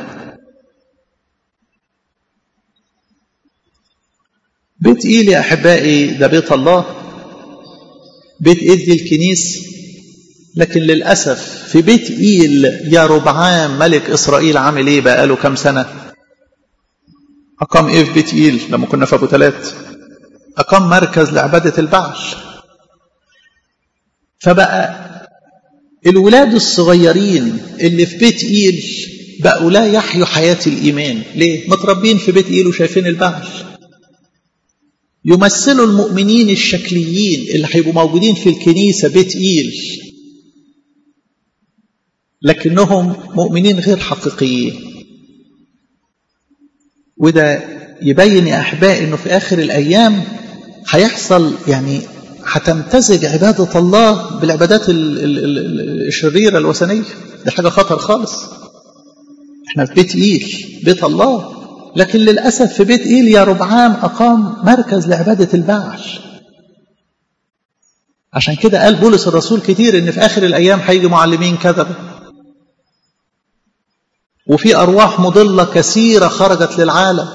بيت إيل يا أحبائي ده بيت الله بيت إيل دي الكنيس لكن للأسف في بيت إيل يا ربعام ملك إسرائيل عامل إيه بقى له كام سنة أقام إيه في بيت إيل لما كنا في أبو ثلاث أقام مركز لعبادة البعل فبقى الولاد الصغيرين اللي في بيت إيل بقوا لا يحيوا حياة الإيمان ليه؟ متربين في بيت إيل وشايفين البعل يمثلوا المؤمنين الشكليين اللي هيبقوا موجودين في الكنيسة بيت إيل لكنهم مؤمنين غير حقيقيين وده يبين يا أحبائي أنه في آخر الأيام هيحصل يعني هتمتزج عبادة الله بالعبادات الشريرة الوثنية دي حاجة خطر خالص احنا في بيت إيل بيت الله لكن للأسف في بيت إيل يا ربعام أقام مركز لعبادة البعل عشان كده قال بولس الرسول كتير ان في آخر الأيام هيجي معلمين كذبة وفي أرواح مضلة كثيرة خرجت للعالم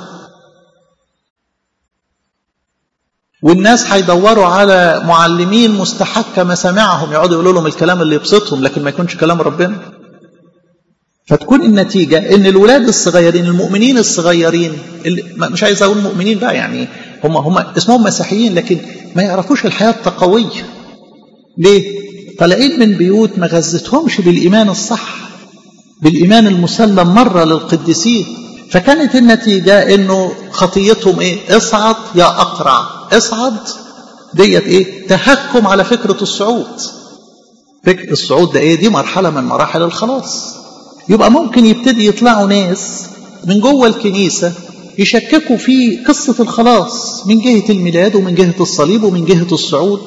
والناس هيدوروا على معلمين مستحكة مسامعهم يقعدوا يقولوا لهم الكلام اللي يبسطهم لكن ما يكونش كلام ربنا فتكون النتيجة ان الولاد الصغيرين المؤمنين الصغيرين اللي مش عايز اقول مؤمنين بقى يعني هم هم اسمهم مسيحيين لكن ما يعرفوش الحياة التقوية ليه؟ طالعين من بيوت ما غذتهمش بالإيمان الصح بالإيمان المسلم مرة للقديسين فكانت النتيجة انه خطيتهم ايه اصعد يا اقرع اصعد ديت ايه تهكم على فكرة الصعود فكرة الصعود ده ايه دي مرحلة من مراحل الخلاص يبقى ممكن يبتدي يطلعوا ناس من جوه الكنيسة يشككوا في قصة الخلاص من جهة الميلاد ومن جهة الصليب ومن جهة الصعود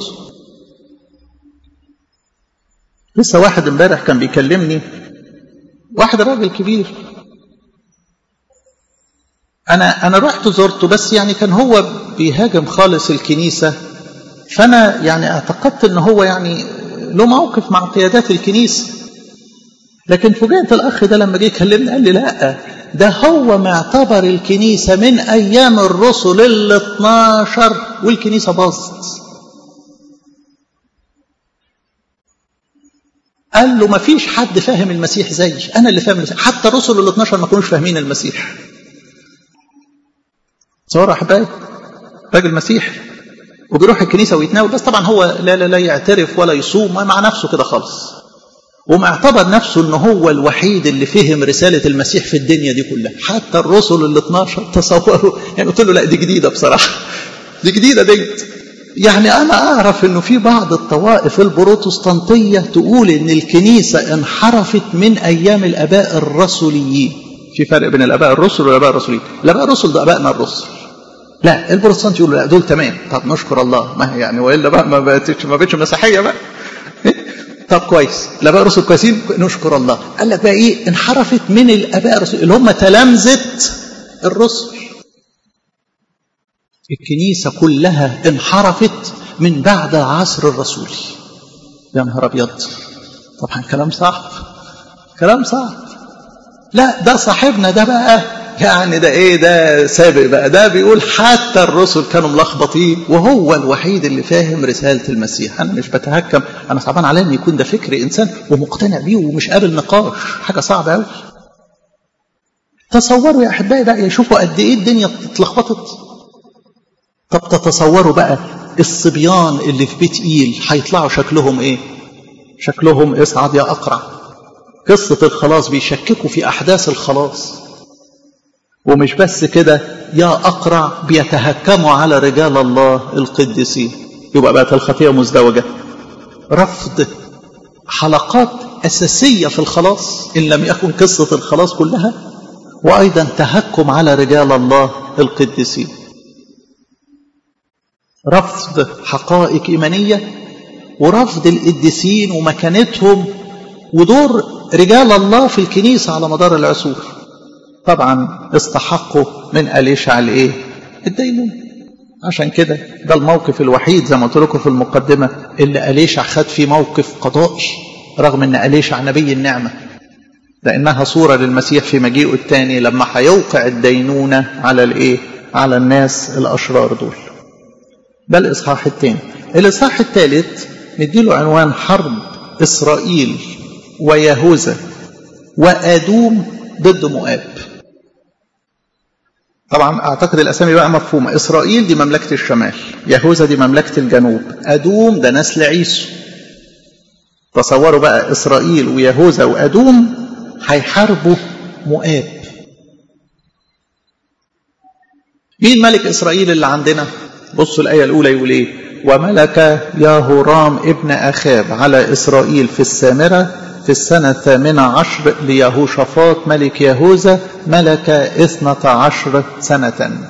لسه واحد امبارح كان بيكلمني واحد راجل كبير انا انا رحت زرته بس يعني كان هو بيهاجم خالص الكنيسه فانا يعني اعتقدت ان هو يعني له موقف مع قيادات الكنيسه لكن فوجئت الاخ ده لما جه يكلمني قال لي لا ده هو معتبر الكنيسه من ايام الرسل ال 12 والكنيسه باظت قال له ما فيش حد فاهم المسيح زيي انا اللي فاهم المسيح حتى الرسل ال 12 ما كانوش فاهمين المسيح تصور احبائي راجل مسيحي وبيروح الكنيسه ويتناول بس طبعا هو لا لا لا يعترف ولا يصوم مع نفسه كده خالص ومعتبر نفسه ان هو الوحيد اللي فهم رساله المسيح في الدنيا دي كلها حتى الرسل ال 12 تصوروا يعني قلت له لا دي جديده بصراحه دي جديده ديت يعني انا اعرف انه في بعض الطوائف البروتستانتيه تقول ان الكنيسه انحرفت من ايام الاباء الرسوليين في فرق بين الاباء الرسل والاباء الرسوليين الاباء الرسل ده ابائنا الرسل لا البروتستانت يقولوا لا دول تمام طب نشكر الله ما يعني والا بقى ما بقتش ما بقتش مسيحيه بقى طب كويس الاباء الرسل كويسين نشكر الله قال لك بقى ايه انحرفت من الاباء الرسل اللي هم تلامذه الرسل الكنيسه كلها انحرفت من بعد العصر الرسولي يا نهار ابيض طبعا كلام صعب كلام صعب لا ده صاحبنا ده بقى يعني ده ايه ده سابق بقى ده بيقول حتى الرسل كانوا ملخبطين وهو الوحيد اللي فاهم رسالة المسيح انا مش بتهكم انا صعبان عليا ان يكون ده فكر انسان ومقتنع بيه ومش قابل نقاش حاجة صعبة قوي تصوروا يا احبائي بقى يشوفوا قد ايه الدنيا اتلخبطت طب تتصوروا بقى الصبيان اللي في بيت ايل هيطلعوا شكلهم ايه شكلهم اصعد يا اقرع قصة الخلاص بيشككوا في احداث الخلاص ومش بس كده يا أقرع بيتهكموا على رجال الله القديسين يبقى بقت الخطية مزدوجة رفض حلقات أساسية في الخلاص إن لم يكن قصة الخلاص كلها وأيضا تهكم على رجال الله القديسين رفض حقائق إيمانية ورفض القديسين ومكانتهم ودور رجال الله في الكنيسة على مدار العصور طبعا استحقوا من أليشع الايه الدينون عشان كده ده الموقف الوحيد زي ما قلت لكم في المقدمة اللي أليشع خد فيه موقف قضائي رغم ان أليشع نبي النعمة لأنها صورة للمسيح في مجيئه الثاني لما هيوقع الدينونة على الايه على الناس الأشرار دول ده الإصحاح الثاني الإصحاح الثالث نديله عنوان حرب إسرائيل ويهوذا وأدوم ضد مؤاب طبعا اعتقد الاسامي بقى مفهومه اسرائيل دي مملكه الشمال يهوذا دي مملكه الجنوب ادوم ده نسل عيسو تصوروا بقى اسرائيل ويهوذا وادوم هيحاربوا مؤاب مين ملك اسرائيل اللي عندنا بصوا الايه الاولى يقول ايه وملك يهورام ابن اخاب على اسرائيل في السامره في السنة الثامنة عشر ليهوشافاط ملك يهوذا ملك اثنة عشر سنة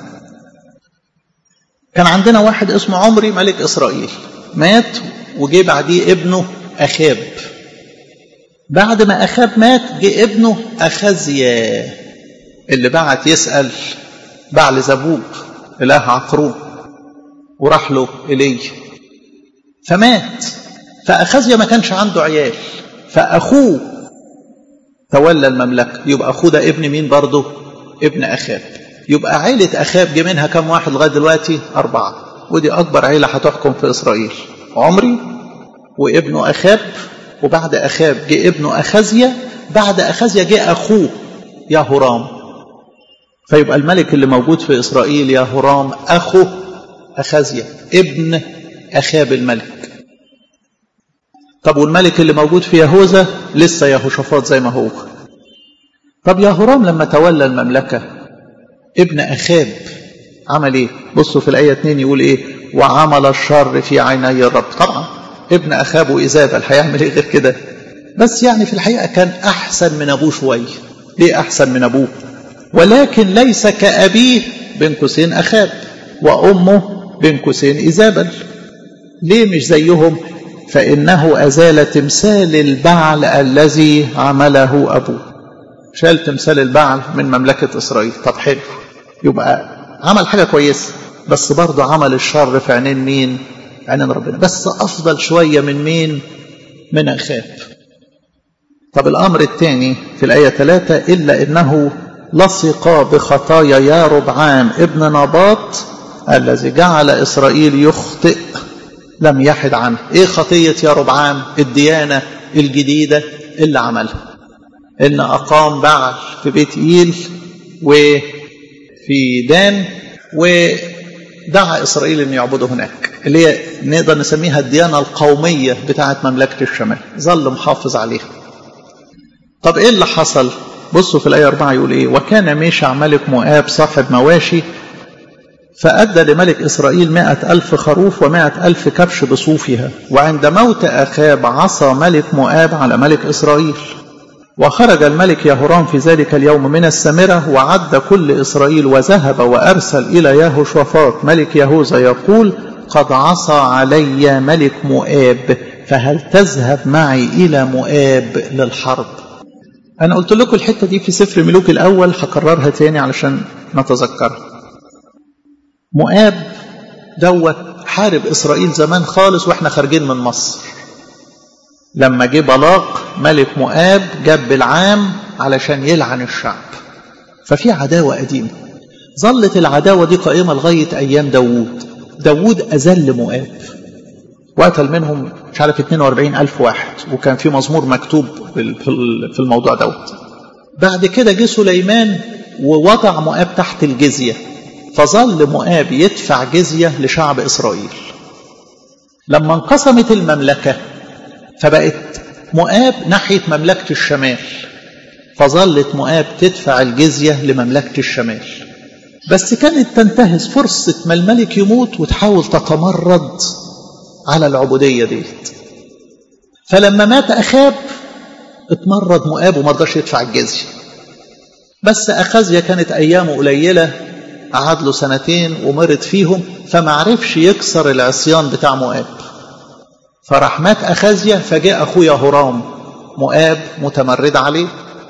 كان عندنا واحد اسمه عمري ملك إسرائيل مات وجي بعديه ابنه أخاب بعد ما أخاب مات جه ابنه أخزيا اللي بعت يسأل بعل زبوب إله عقروب وراح له إليه فمات فأخزيا ما كانش عنده عيال فأخوه تولى المملكة يبقى أخوه ده ابن مين برضه ابن أخاب يبقى عيلة أخاب جه منها كم واحد لغاية دلوقتي أربعة ودي أكبر عيلة هتحكم في إسرائيل عمري وابنه أخاب وبعد أخاب جه ابنه أخزيا بعد أخزيا جه أخوه يهورام فيبقى الملك اللي موجود في إسرائيل يهورام أخو أخزيا ابن أخاب الملك طب والملك اللي موجود في يهوذا لسه يهوشافاط زي ما هو طب يهورام لما تولى المملكة ابن أخاب عمل ايه بصوا في الآية 2 يقول ايه وعمل الشر في عيني الرب طبعا ابن أخاب وإيزابل هيعمل ايه غير كده بس يعني في الحقيقة كان أحسن من أبوه شوية ليه أحسن من أبوه ولكن ليس كأبيه بين قوسين أخاب وأمه بين قوسين إيزابل ليه مش زيهم فإنه أزال تمثال البعل الذي عمله أبوه شال تمثال البعل من مملكة إسرائيل طب حلو يبقى عمل حاجة كويسة بس برضه عمل الشر في عينين مين عينين ربنا بس أفضل شوية من مين من أخاب طب الأمر الثاني في الآية 3 إلا إنه لصق بخطايا يا ربعام ابن نباط الذي جعل إسرائيل يخطئ لم يحد عنه ايه خطية يا ربعام الديانة الجديدة اللي عملها ان اقام بعل في بيت ايل وفي دان ودعا اسرائيل ان يعبدوا هناك اللي هي نقدر نسميها الديانة القومية بتاعة مملكة الشمال ظل محافظ عليها طب ايه اللي حصل بصوا في الآية 4 يقول ايه وكان ميشع ملك مؤاب صاحب مواشي فأدى لملك إسرائيل مائة ألف خروف ومائة ألف كبش بصوفها وعند موت أخاب عصى ملك مؤاب على ملك إسرائيل وخرج الملك يهورام في ذلك اليوم من السامرة وعد كل إسرائيل وذهب وأرسل إلى يهوشافاط ملك يهوذا يقول قد عصى علي ملك مؤاب فهل تذهب معي إلى مؤاب للحرب أنا قلت لكم الحتة دي في سفر ملوك الأول هكررها تاني علشان نتذكرها مؤاب دوت حارب إسرائيل زمان خالص وإحنا خارجين من مصر لما جه بلاق ملك مؤاب جاب بالعام علشان يلعن الشعب ففي عداوة قديمة ظلت العداوة دي قائمة لغاية أيام داوود داوود أذل مؤاب وقتل منهم مش عارف 42 ألف واحد وكان في مزمور مكتوب في الموضوع دوت بعد كده جه سليمان ووضع مؤاب تحت الجزية فظل مؤاب يدفع جزية لشعب إسرائيل لما انقسمت المملكة فبقت مؤاب ناحية مملكة الشمال فظلت مؤاب تدفع الجزية لمملكة الشمال بس كانت تنتهز فرصة ما الملك يموت وتحاول تتمرد على العبودية ديت فلما مات أخاب اتمرد مؤاب وما رضاش يدفع الجزية بس أخازيا كانت أيامه قليلة قعد له سنتين ومرض فيهم فما عرفش يكسر العصيان بتاع مؤاب فراح مات أخازيا فجاء أخويا هرام مؤاب متمرد عليه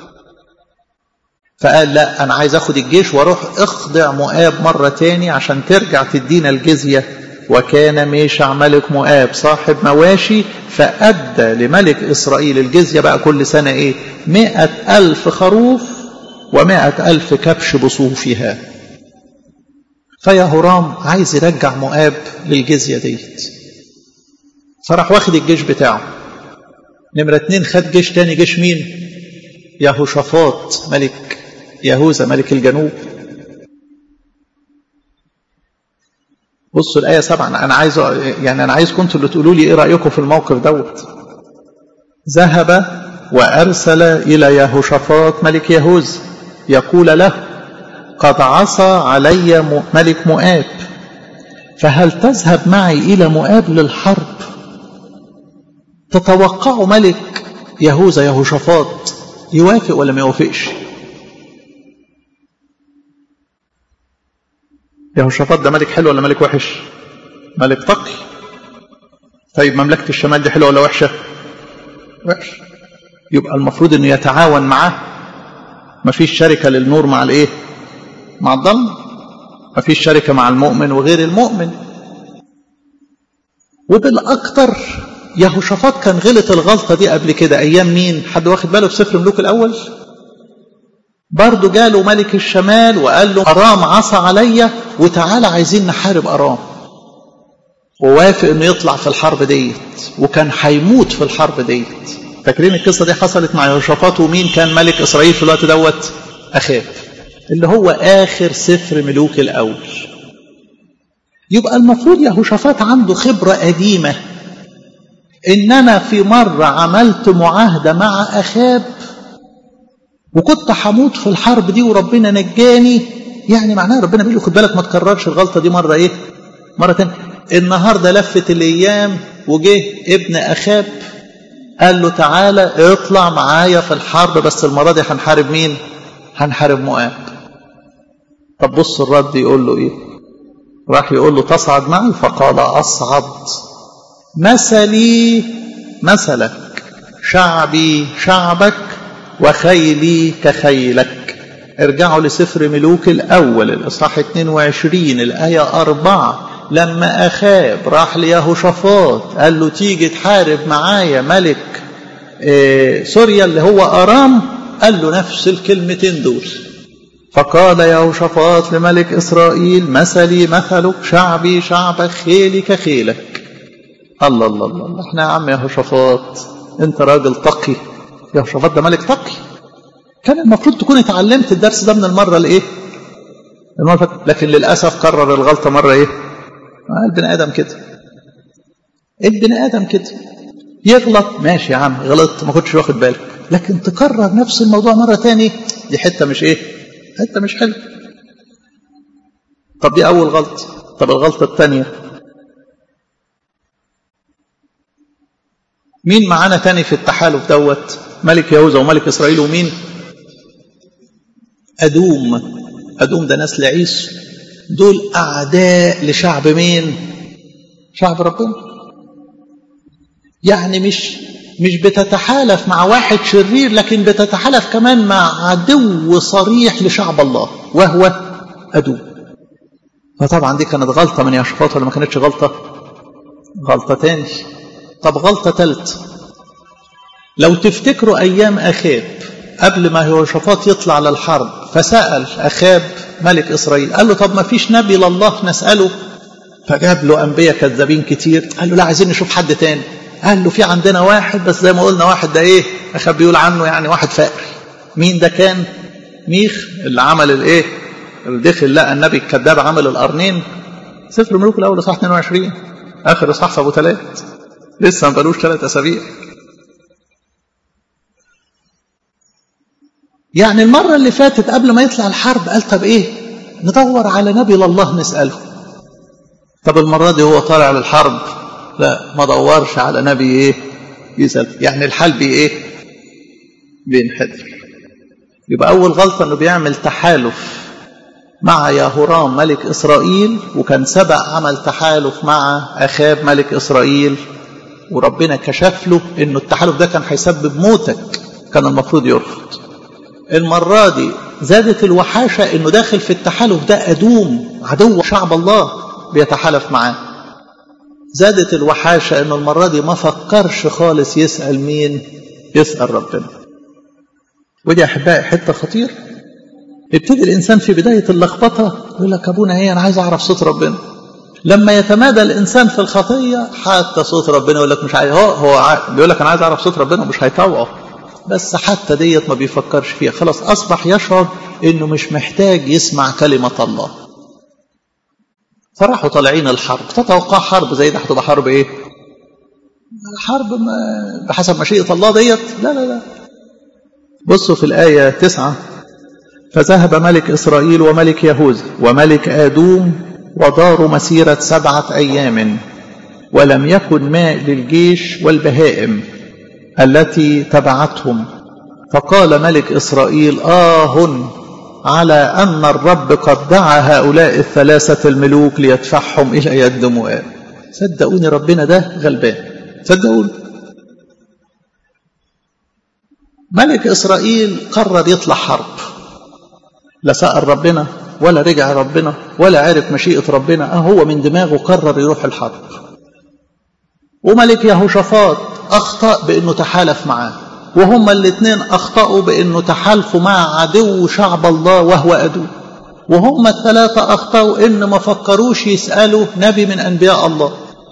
فقال لا أنا عايز أخد الجيش وأروح أخضع مؤاب مرة تاني عشان ترجع تدينا الجزية وكان ميشع ملك مؤاب صاحب مواشي فأدى لملك إسرائيل الجزية بقى كل سنة إيه مئة ألف خروف ومائة ألف كبش بصوفها فيا هرام عايز يرجع مؤاب للجزية ديت فراح واخد الجيش بتاعه نمرة اتنين خد جيش تاني جيش مين يهوشافاط ملك يهوذا ملك الجنوب بصوا الآية سبعة أنا عايز يعني أنا عايز كنتوا اللي تقولوا لي إيه رأيكم في الموقف دوت ذهب وأرسل إلى يهوشافاط ملك يهوذا يقول له قد عصى علي ملك مؤاب فهل تذهب معي إلى مؤاب للحرب تتوقع ملك يهوذا يهوشافاط يوافق ولا ما يوافقش يهوشافاط ده ملك حلو ولا ملك وحش ملك تقي طيب مملكة الشمال دي حلوة ولا وحشة وحش يبقى المفروض انه يتعاون معاه مفيش شركة للنور مع الايه مع الضلمة مفيش شركة مع المؤمن وغير المؤمن وبالأكثر يهوشافاط كان غلط الغلطة دي قبل كده أيام مين حد واخد باله في سفر ملوك الأول برضه جاله ملك الشمال وقال له أرام عصى عليا وتعالى عايزين نحارب أرام ووافق انه يطلع في الحرب ديت وكان هيموت في الحرب ديت فاكرين القصه دي حصلت مع يهوشافاط ومين كان ملك اسرائيل في الوقت دوت اخاب اللي هو اخر سفر ملوك الاول يبقى المفروض يهوشافاط عنده خبره قديمه ان انا في مره عملت معاهده مع اخاب وكنت هموت في الحرب دي وربنا نجاني يعني معناها ربنا بيقول له خد بالك ما تكررش الغلطه دي مره ايه مره ثانيه النهارده لفت الايام وجه ابن اخاب قال له تعالى اطلع معايا في الحرب بس المره دي هنحارب مين هنحارب مؤاب طب بص الرد يقول له ايه راح يقول له تصعد معي فقال اصعد مثلي مثلك شعبي شعبك وخيلي كخيلك ارجعوا لسفر ملوك الأول الإصحاح 22 الآية 4 لما أخاب راح ليهوشافاط قال له تيجي تحارب معايا ملك إيه سوريا اللي هو أرام قال له نفس الكلمتين دول فقال يهوشافاط لملك إسرائيل مثلي مثلك شعبي شعبك خيلي كخيلك الله الله الله, الله. احنا يا عم يهوشافاط انت راجل تقي يهوشافاط ده ملك تقي كان المفروض تكون اتعلمت الدرس ده من المرة الايه المرة لكن للأسف قرر الغلطة مرة ايه البني آدم كده البني آدم كده يغلط ماشي يا عم غلطت ما كنتش واخد بالك لكن تكرر نفس الموضوع مرة تاني دي حتة مش ايه حتة مش حلوة طب دي أول غلطة طب الغلطة الثانية مين معانا تاني في التحالف دوت ملك يهوذا وملك إسرائيل ومين أدوم أدوم ده نسل عيسو دول أعداء لشعب مين شعب ربنا يعني مش مش بتتحالف مع واحد شرير لكن بتتحالف كمان مع عدو صريح لشعب الله وهو أدوم فطبعا دي كانت غلطة من يهوشافاط ولا ما كانتش غلطة غلطة تاني طب غلطة ثالثة لو تفتكروا أيام أخاب قبل ما يهوشافاط يطلع للحرب فسأل أخاب ملك إسرائيل قال له طب ما فيش نبي لله نسأله فجاب له أنبياء كذابين كتير قال له لا عايزين نشوف حد تاني قال له في عندنا واحد بس زي ما قلنا واحد ده ايه أخاب بيقول عنه يعني واحد فقر مين ده كان ميخ اللي عمل الايه اللي دخل لقى النبي الكذاب عمل القرنين سفر الملوك الاول اصحاح 22 اخر اصحاح في ابو ثلاث لسه ما بقالوش ثلاث اسابيع يعني المرة اللي فاتت قبل ما يطلع الحرب قال طب ايه ندور على نبي لله نسأله طب المرة دي هو طالع للحرب لا ما دورش على نبي ايه يسأل يعني الحال بي ايه بينحدر يبقى أول غلطة انه بيعمل تحالف مع يهورام ملك إسرائيل وكان سبق عمل تحالف مع أخاب ملك إسرائيل وربنا كشف له انه التحالف ده كان هيسبب موتك كان المفروض يرفض المرة دي زادت الوحاشة انه داخل في التحالف ده أدوم عدو شعب الله بيتحالف معاه زادت الوحاشة انه المرة دي ما فكرش خالص يسأل مين يسأل ربنا ودي أحبائي حتة خطير ابتدي الإنسان في بداية اللخبطة يقول لك أبونا إيه أنا عايز أعرف صوت ربنا لما يتمادى الإنسان في الخطية حتى صوت ربنا يقول لك مش عايز هو هو بيقول لك أنا عايز أعرف صوت ربنا ومش هيطوعه بس حتى ديت ما بيفكرش فيها خلاص أصبح يشعر إنه مش محتاج يسمع كلمة الله فراحوا طالعين الحرب تتوقع حرب زي ده هتبقى حرب ايه حرب ما بحسب مشيئة الله ديت لا لا لا بصوا في الآية تسعة فذهب ملك إسرائيل وملك يهوذا وملك آدوم وداروا مسيرة سبعة أيام ولم يكن ماء للجيش والبهائم التي تبعتهم فقال ملك إسرائيل آه على أن الرب قد دعا هؤلاء الثلاثة الملوك ليدفعهم إلى يد مؤاب صدقوني ربنا ده غلبان صدقوني ملك إسرائيل قرر يطلع حرب لا سأل ربنا ولا رجع ربنا ولا عرف مشيئة ربنا أه هو من دماغه قرر يروح الحرب وملك يهوشافاط أخطأ بأنه تحالف معاه وهما الاثنين أخطأوا بأنه تحالفوا مع عدو شعب الله وهو عدو وهما الثلاثة أخطأوا إن ما فكروش يسألوا نبي من أنبياء الله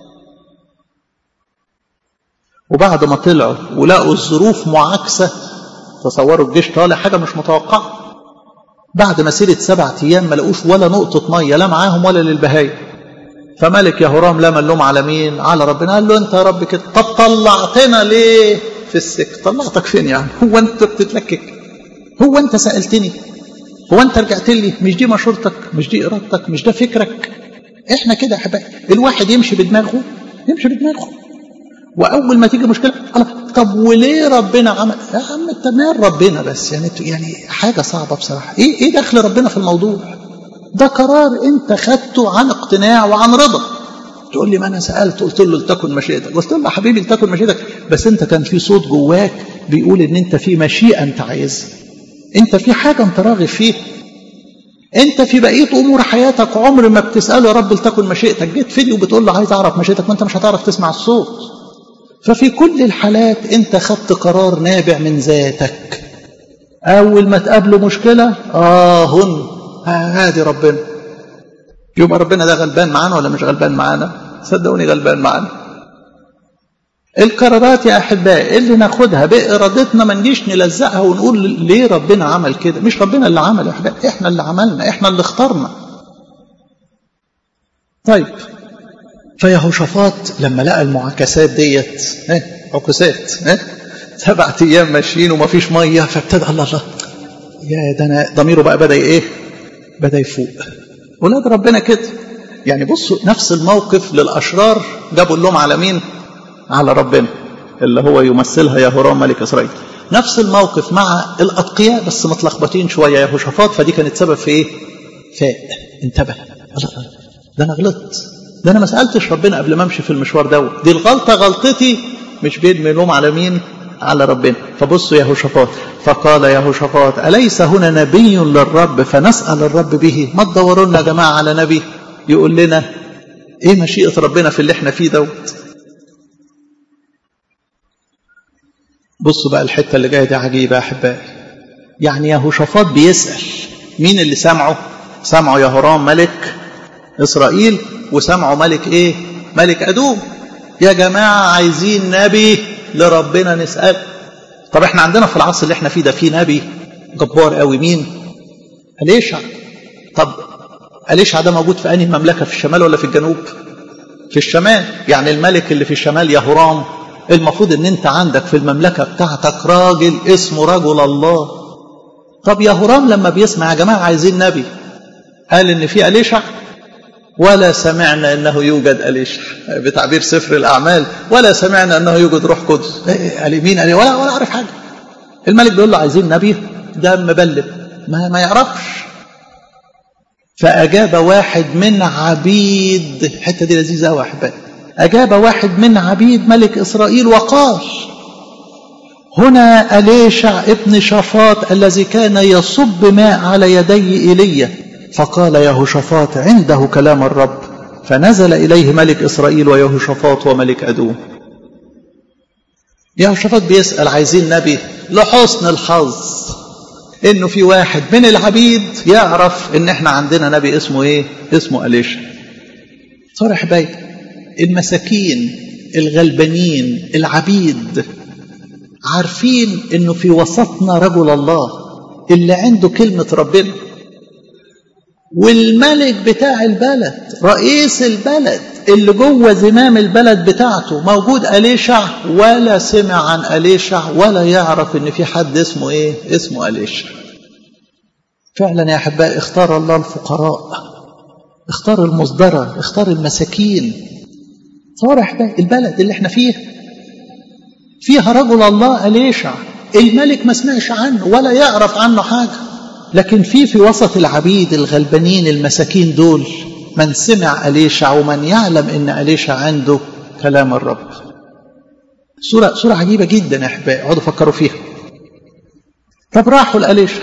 وبعد ما طلعوا ولقوا الظروف معاكسة تصوروا الجيش طالع حاجة مش متوقعة بعد مسيرة سبعة أيام ما لقوش ولا نقطة مية لا معاهم ولا للبهايم فملك يهورام لما اللوم على مين على ربنا قال له انت يا رب كده طب طلعتنا ليه في السكة طلعتك فين يعني هو انت بتتلكك هو انت سألتني هو انت رجعت لي مش دي مشورتك مش دي ارادتك مش ده فكرك احنا كده يا حبايبي الواحد يمشي بدماغه يمشي بدماغه واول ما تيجي مشكله الله طب وليه ربنا عمل يا عم انت مال ربنا بس يعني يعني حاجه صعبه بصراحه ايه ايه دخل ربنا في الموضوع ده قرار انت خدته عن اقتناع وعن رضا تقول لي ما انا سالت قلت له لتكن مشيئتك قلت له يا حبيبي لتكن مشيئتك بس انت كان في صوت جواك بيقول ان انت في مشيئه انت عايزها انت في حاجه انت راغب فيها انت في بقيه امور حياتك عمر ما بتساله يا رب لتكن مشيئتك جيت فيديو بتقول له عايز اعرف مشيئتك ما انت مش هتعرف تسمع الصوت ففي كل الحالات انت خدت قرار نابع من ذاتك اول ما تقابله مشكله اه هن هادي ربنا يبقى ربنا ده غلبان معانا ولا مش غلبان معانا صدقوني غلبان معانا القرارات يا احبائي اللي ناخدها بارادتنا ما نجيش نلزقها ونقول ليه ربنا عمل كده مش ربنا اللي عمل يا احبائي احنا اللي عملنا احنا اللي اخترنا طيب فيهوشافاط لما لقى المعاكسات ديت ها عكوسات ها سبعة ايام ماشيين وما فيش ميه فابتدى الله الله يا ده انا ضميره بقى بدا ايه بدا يفوق ولاد ربنا كده يعني بصوا نفس الموقف للاشرار جابوا اللوم على مين على ربنا اللي هو يمثلها يهورام ملك اسرائيل نفس الموقف مع الاتقياء بس متلخبطين شويه يهوشافاط فدي كانت سبب في ايه فاق انتبه الله ده انا غلطت ده انا ما سالتش ربنا قبل ما امشي في المشوار دوت دي الغلطه غلطتي مش بيرمي لوم على مين على ربنا فبصوا يهوشافاط فقال يهوشافاط أليس هنا نبي للرب فنسأل الرب به ما تدوروا لنا يا جماعة على نبي يقول لنا ايه مشيئة ربنا في اللي احنا فيه دوت بصوا بقى الحتة اللي جاية دي عجيبة يا أحبائي يعني يهوشافاط بيسأل مين اللي سمعه سمعه يهورام ملك إسرائيل وسمعه ملك إيه ملك أدوم يا جماعة عايزين نبي لربنا نسأل طب احنا عندنا في العصر اللي احنا فيه ده في نبي جبار قوي مين أليشع طب أليشع ده موجود في أنهي مملكة في الشمال ولا في الجنوب في الشمال يعني الملك اللي في الشمال يهورام المفروض ان انت عندك في المملكة بتاعتك راجل اسمه رجل الله طب يهورام لما بيسمع يا جماعة عايزين نبي قال ان في أليشع ولا سمعنا انه يوجد أليشع بتعبير سفر الاعمال ولا سمعنا انه يوجد روح قدس قال مين قال ولا ولا عارف حاجه الملك بيقول له عايزين نبي ده مبلب ما ما يعرفش فاجاب واحد من عبيد الحته دي لذيذه قوي يا احبائي اجاب واحد من عبيد ملك اسرائيل وقال هنا أليشع ابن شفاط الذي كان يصب ماء على يدي إيليا فقال يهوشافاط عنده كلام الرب فنزل إليه ملك إسرائيل ويهوشافاط وملك أدوم يهوشافاط بيسأل عايزين نبي لحسن الحظ إنه في واحد من العبيد يعرف إن إحنا عندنا نبي اسمه إيه؟ اسمه أليشا صار حبايبي المساكين الغلبانين العبيد عارفين إنه في وسطنا رجل الله اللي عنده كلمة ربنا والملك بتاع البلد رئيس البلد اللي جوه زمام البلد بتاعته موجود أليشع ولا سمع عن أليشع ولا يعرف ان في حد اسمه ايه اسمه أليشع فعلا يا أحبائي اختار الله الفقراء اختار المصدرة اختار المساكين صور أحبائي البلد اللي احنا فيها فيها رجل الله أليشع الملك ما سمعش عنه ولا يعرف عنه حاجة لكن في في وسط العبيد الغلبانين المساكين دول من سمع أليشع ومن يعلم أن أليشع عنده كلام الرب صورة, صورة عجيبة جدا يا أحبائي اقعدوا فكروا فيها طب راحوا لأليشع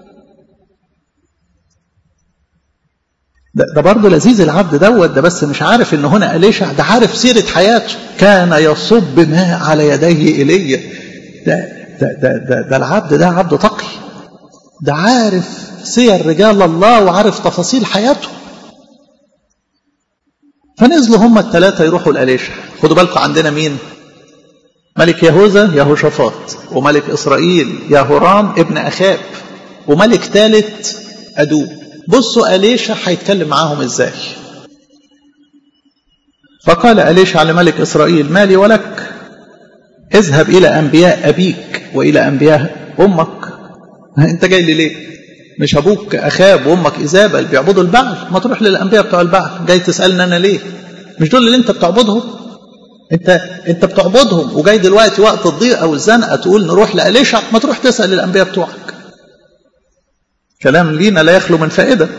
ده, ده برضه لذيذ العبد دوت ده بس مش عارف ان هنا أليشع ده عارف سيرة حياته كان يصب ماء على يديه إيليا ده, ده, ده, ده, ده العبد ده عبد تقي ده عارف سير رجال الله وعارف تفاصيل حياته فنزلوا هم الثلاثة يروحوا لأليشع خدوا بالكم عندنا مين ملك يهوذا يهوشافاط وملك إسرائيل يهورام ابن أخاب وملك ثالث أدوب بصوا أليشع هيتكلم معاهم ازاي فقال أليشع لملك إسرائيل مالي ولك اذهب إلى أنبياء أبيك وإلى أنبياء أمك أنت جاي لي ليه مش أبوك أخاب وأمك إيزابل بيعبدوا البعل ما تروح للأنبياء بتوع البعل جاي تسألني أنا ليه مش دول اللي أنت بتعبدهم أنت أنت بتعبدهم وجاي دلوقتي وقت الضيق أو الزنقة تقول نروح لأليشع ما تروح تسأل الأنبياء بتوعك كلام لينا لا يخلو من فائدة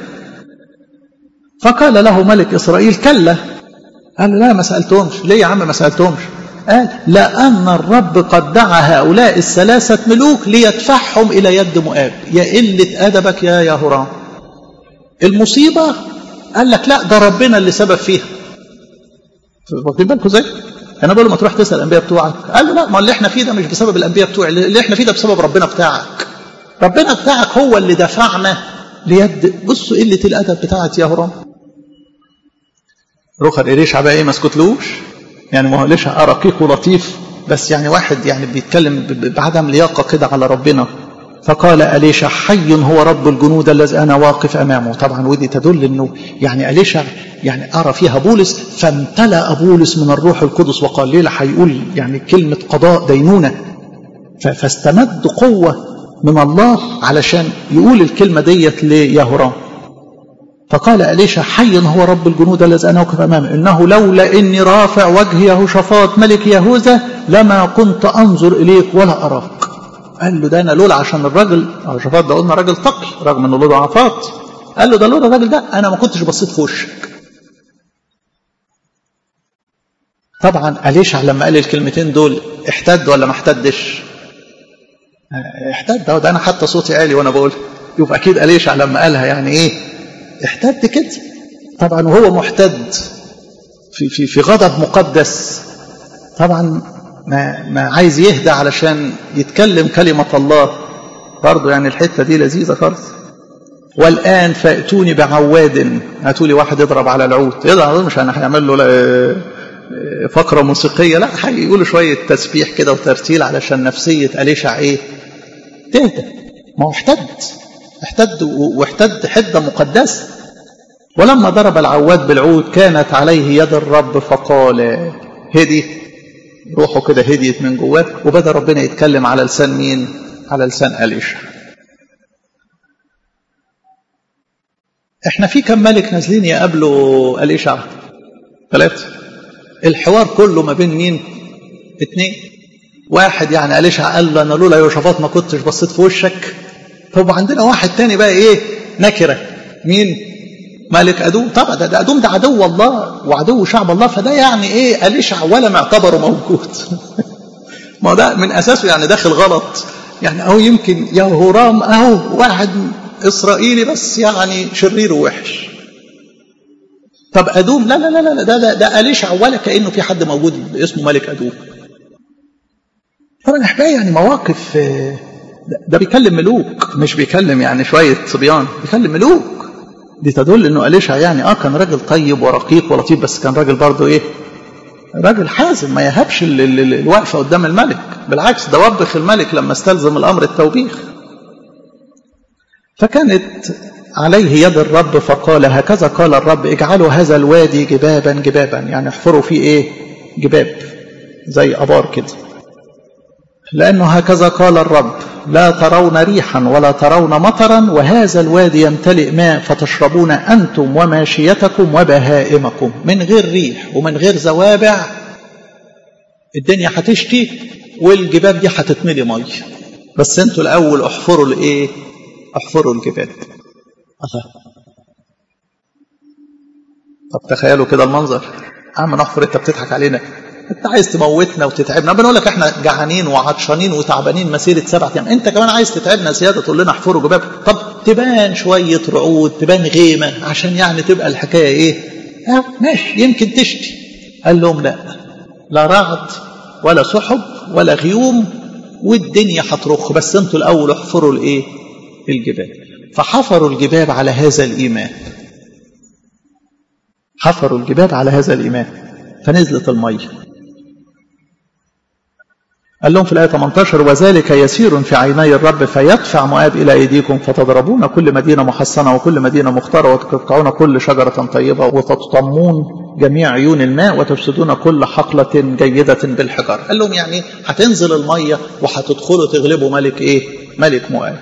فقال له ملك إسرائيل كلا قال لا ما سألتهمش ليه يا عم ما سألتهمش قال لأن الرب قد دعا هؤلاء الثلاثة ملوك ليدفعهم إلى يد مؤاب يا قلة أدبك يا يهورام المصيبة قال لك لا ده ربنا اللي سبب فيها واخدين بالكم ازاي؟ انا بقول له ما تروح تسال الانبياء بتوعك قال له لا ما اللي احنا فيه ده مش بسبب الانبياء بتوعي اللي احنا فيه ده بسبب ربنا بتاعك ربنا بتاعك هو اللي دفعنا ليد بصوا قله الادب بتاعت يا هرام رخر إليشع بقى ايه ما اسكتلوش يعني ما هو إليشع رقيق ولطيف بس يعني واحد يعني بيتكلم بعدم لياقه كده على ربنا فقال أليشع حي هو رب الجنود الذي أنا واقف أمامه طبعا ودي تدل أنه يعني أليشع يعني أرى فيها بولس فامتلأ بولس من الروح القدس وقال ليلة هيقول يعني كلمة قضاء دينونة فاستمد قوة من الله علشان يقول الكلمة ديت ليهورام فقال أليشع حي هو رب الجنود الذي أنا واقف أمامه إنه لولا إني رافع وجه يهوشافاط ملك يهوذا لما كنت أنظر إليك ولا أراك قال له ده انا لولا عشان الراجل يهوشافاط ده قلنا راجل تقي رغم انه له ضعفات قال له ده لولا الراجل ده انا ما كنتش بصيت في وشك طبعا أليشع لما قال الكلمتين دول احتد ولا ما احتدش احتد ده انا حتى صوتي عالي وانا بقول يبقى اكيد أليشع لما قالها يعني ايه احتد كده طبعا وهو محتد في في في غضب مقدس طبعا ما ما عايز يهدى علشان يتكلم كلمة الله برضه يعني الحتة دي لذيذة خالص والآن فأتوني بعواد هاتوا لي واحد يضرب على العود يضرب مش أنا هيعمل له فقرة موسيقية لا هيقولوا شوية تسبيح كده وترتيل علشان نفسية أليشع إيه تهدى ما هو احتد احتد واحتد حدة مقدسة ولما ضرب العواد بالعود كانت عليه يد الرب فقال هدي روحه كده هديت من جواه وبدا ربنا يتكلم على لسان مين على لسان أليشع احنا في كم ملك نازلين يقابلوا أليشع ثلاثة الحوار كله ما بين مين اتنين واحد يعني أليشع قال له أنا لولا يوشفات ما كنتش بصيت في وشك طب عندنا واحد تاني بقى ايه نكرة مين ملك أدوم طبعا ده, ده أدوم ده عدو الله وعدو شعب الله فده يعني إيه أليشع ولا معتبره موجود ما ده من أساسه يعني داخل غلط يعني أو يمكن يا هرام أهو واحد إسرائيلي بس يعني شرير ووحش طب أدوم لا لا لا لا ده ده, ده أليشع ولا كأنه في حد موجود اسمه ملك أدوم طبعا أحبائي يعني مواقف ده, ده بيكلم ملوك مش بيكلم يعني شوية صبيان بيكلم ملوك دي تدل انه أليشع يعني اه كان راجل طيب ورقيق ولطيف بس كان راجل برضه ايه راجل حازم ما يهبش الوقفة قدام الملك بالعكس ده وبخ الملك لما استلزم الأمر التوبيخ فكانت عليه يد الرب فقال هكذا قال الرب اجعلوا هذا الوادي جبابا جبابا يعني احفروا فيه ايه جباب زي ابار كده لانه هكذا قال الرب لا ترون ريحا ولا ترون مطرا وهذا الوادي يمتلئ ماء فتشربون انتم وماشيتكم وبهائمكم من غير ريح ومن غير زوابع الدنيا هتشتي والجباب دي هتتملي ميه بس انتوا الاول احفروا الايه احفروا الجباب الله طب تخيلوا كده المنظر عم نحفر انت بتضحك علينا انت عايز تموتنا وتتعبنا بنقول لك احنا جعانين وعطشانين وتعبانين مسيره سبعة ايام انت كمان عايز تتعبنا زياده تقول لنا احفروا جباب طب تبان شويه رعود تبان غيمه عشان يعني تبقى الحكايه ايه اه ماشي يمكن تشتي قال لهم لا لا رعد ولا سحب ولا غيوم والدنيا هترخ بس انتوا الاول احفروا الايه الجبال فحفروا الجباب على هذا الايمان حفروا الجباب على هذا الايمان فنزلت الميه قال لهم في الآية 18 وذلك يسير في عيني الرب فيدفع مؤاب إلى أيديكم فتضربون كل مدينة محصنة وكل مدينة مختارة وتقطعون كل شجرة طيبة وتطمون جميع عيون الماء وتفسدون كل حقلة جيدة بالحجار قال لهم يعني هتنزل المية وهتدخلوا تغلبوا ملك إيه ملك مؤاب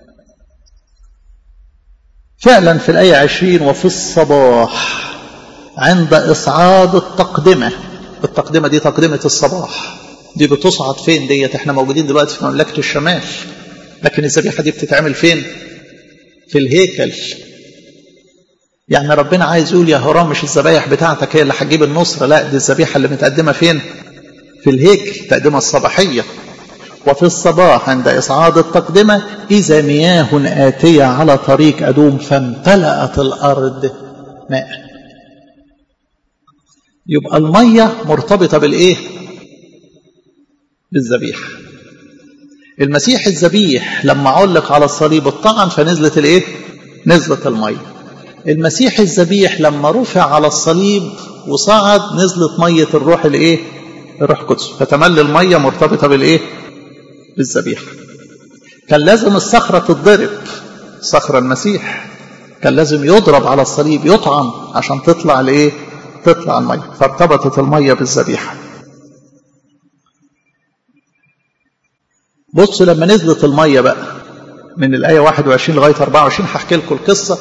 فعلا في الآية 20 وفي الصباح عند إصعاد التقدمة التقدمة دي تقدمة الصباح دي بتصعد فين ديت احنا موجودين دلوقتي في مملكة الشمال لكن الذبيحة دي بتتعمل فين في الهيكل يعني ربنا عايز يقول يا هرام مش الذبايح بتاعتك هي اللي هتجيب النصرة لا دي الذبيحة اللي متقدمة فين في الهيكل تقدمة الصباحية وفي الصباح عند إصعاد التقدمة إذا مياه آتية على طريق أدوم فامتلأت الأرض ماء يبقى المية مرتبطة بالإيه بالذبيحة المسيح الذبيح لما علق على الصليب الطعن فنزلت الايه نزلت المية المسيح الذبيح لما رفع على الصليب وصعد نزلت مية الروح الايه الروح القدس فتملي المية مرتبطة بالايه بالذبيحة كان لازم الصخرة تتضرب صخرة المسيح كان لازم يضرب على الصليب يطعن عشان تطلع الايه تطلع المية فارتبطت المية بالذبيحه بصوا لما نزلت المية بقى من الآية 21 لغاية 24 هحكي لكم القصة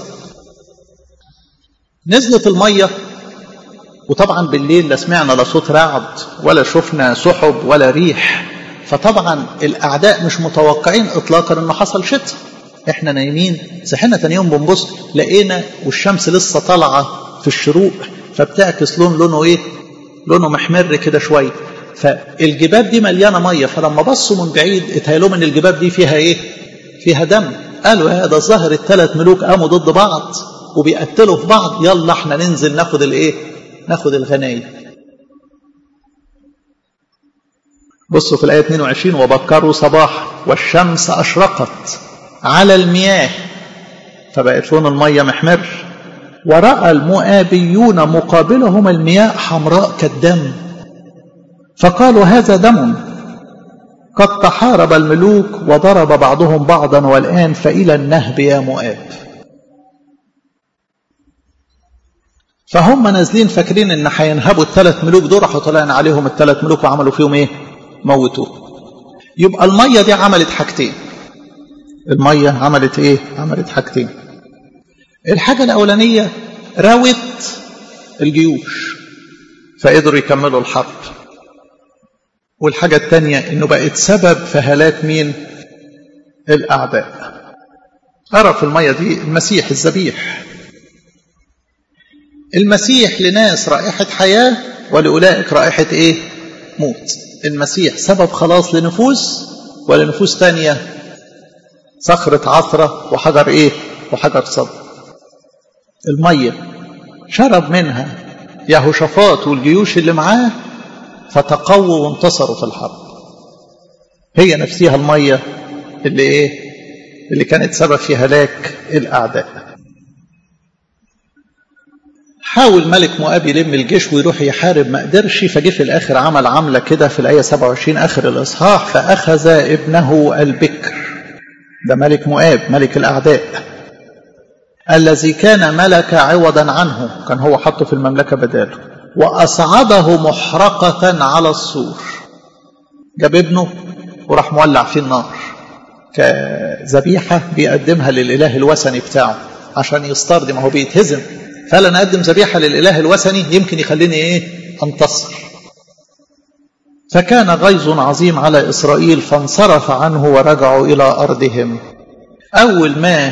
نزلت المية وطبعا بالليل لا سمعنا لا صوت رعد ولا شفنا سحب ولا ريح فطبعا الأعداء مش متوقعين إطلاقا إنه حصل شتاء احنا نايمين صحينا تاني يوم بنبص لقينا والشمس لسه طالعة في الشروق فبتعكس لون لونه ايه لونه محمر كده شويه فالجباب دي مليانه ميه فلما بصوا من بعيد اتهيأ ان الجباب دي فيها ايه؟ فيها دم قالوا يا ده الظاهر الثلاث ملوك قاموا ضد بعض وبيقتلوا في بعض يلا احنا ننزل ناخد الايه؟ ناخد الغنايم. بصوا في الآية 22 وبكروا صباحا والشمس أشرقت على المياه فبقت لون المية محمر ورأى المؤابيون مقابلهم المياه حمراء كالدم فقالوا هذا دم قد تحارب الملوك وضرب بعضهم بعضا والآن فإلى النهب يا مؤاب فهم نازلين فاكرين ان هينهبوا الثلاث ملوك دول راحوا طالعين عليهم الثلاث ملوك وعملوا فيهم ايه؟ موتوه. يبقى الميه دي عملت حاجتين. الميه عملت ايه؟ عملت حاجتين. الحاجه الاولانيه راوت الجيوش فقدروا يكملوا الحرب. والحاجة الثانية انه بقت سبب في هلاك مين الاعداء ارى في المية دي المسيح الذبيح المسيح لناس رائحة حياة ولأولئك رائحة ايه موت المسيح سبب خلاص لنفوس ولنفوس تانية صخرة عثرة وحجر ايه وحجر صد المية شرب منها يهوشافاط والجيوش اللي معاه فتقووا وانتصروا في الحرب هي نفسها المية اللي ايه اللي كانت سبب في هلاك الأعداء حاول ملك مؤاب يلم الجيش ويروح يحارب ما قدرش فجه في الآخر عمل عملة كده في الآية 27 آخر الإصحاح فأخذ ابنه البكر ده ملك مؤاب ملك الأعداء الذي كان ملك عوضا عنه كان هو حطه في المملكة بداله وأصعده محرقة على السور جاب ابنه وراح مولع فيه النار كذبيحة بيقدمها للإله الوثني بتاعه عشان يسترضي ما هو بيتهزم فقال أنا أقدم ذبيحة للإله الوثني يمكن يخليني إيه أنتصر فكان غيظ عظيم على إسرائيل فانصرف عنه ورجعوا إلى أرضهم أول ما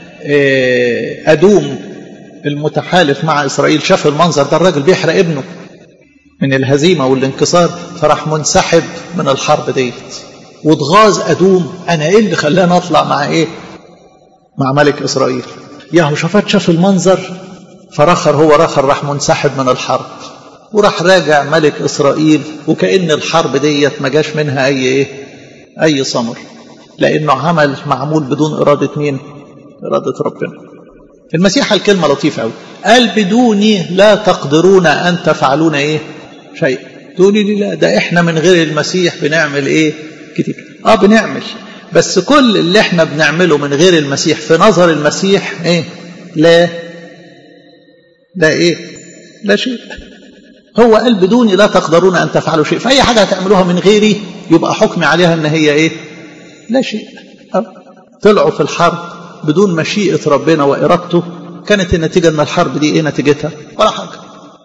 أدوم المتحالف مع إسرائيل شاف المنظر ده الراجل بيحرق ابنه من الهزيمة والانكسار فراح منسحب من الحرب ديت واتغاظ أدوم أنا إيه اللي خلاني أطلع مع إيه مع ملك إسرائيل يهوشافاط شاف المنظر فرخر هو رخر راح منسحب من الحرب وراح راجع ملك إسرائيل وكأن الحرب ديت ما جاش منها أي إيه أي ثمر لأنه عمل معمول بدون إرادة مين إرادة ربنا المسيح الكلمة لطيفة أوي قال بدوني لا تقدرون أن تفعلون إيه شيء تقولي لي لا ده إحنا من غير المسيح بنعمل إيه كتير آه بنعمل بس كل اللي إحنا بنعمله من غير المسيح في نظر المسيح إيه لا لا إيه لا شيء هو قال بدوني لا تقدرون أن تفعلوا شيء فأي حاجة هتعملوها من غيري يبقى حكمي عليها أن هي إيه لا شيء طلعوا في الحرب بدون مشيئة ربنا وإرادته كانت النتيجة أن الحرب دي إيه نتيجتها ولا حاجة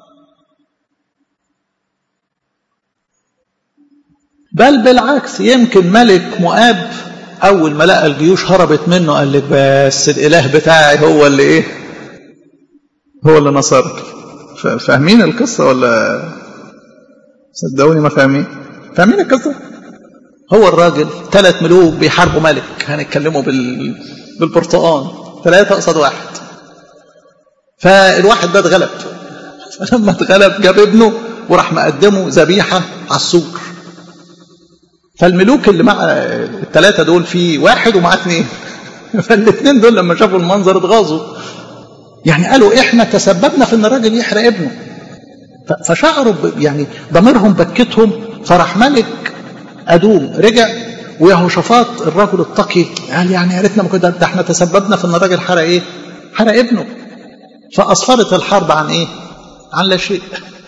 بل بالعكس يمكن ملك مؤاب أول ما لقى الجيوش هربت منه قال لك بس الإله بتاعي هو اللي إيه هو اللي نصرته فاهمين القصة ولا صدقوني ما فاهمين فاهمين القصة هو الراجل ثلاث ملوك بيحاربوا ملك هنتكلموا بال... بالبرتقان ثلاثة قصاد واحد فالواحد ده اتغلب فلما اتغلب جاب ابنه وراح مقدمه ذبيحة على السور فالملوك اللي مع الثلاثة دول في واحد ومعاه اثنين فالاثنين دول لما شافوا المنظر اتغاظوا يعني قالوا احنا تسببنا في ان الراجل يحرق ابنه فشعروا يعني ضميرهم بكتهم فراح ملك ادوم رجع ويهوشافاط الرجل التقي قال يعني يا ريتنا ما كنا ده احنا تسببنا في ان الراجل حرق ايه؟ حرق ابنه فاسفرت الحرب عن ايه؟ عن لا شيء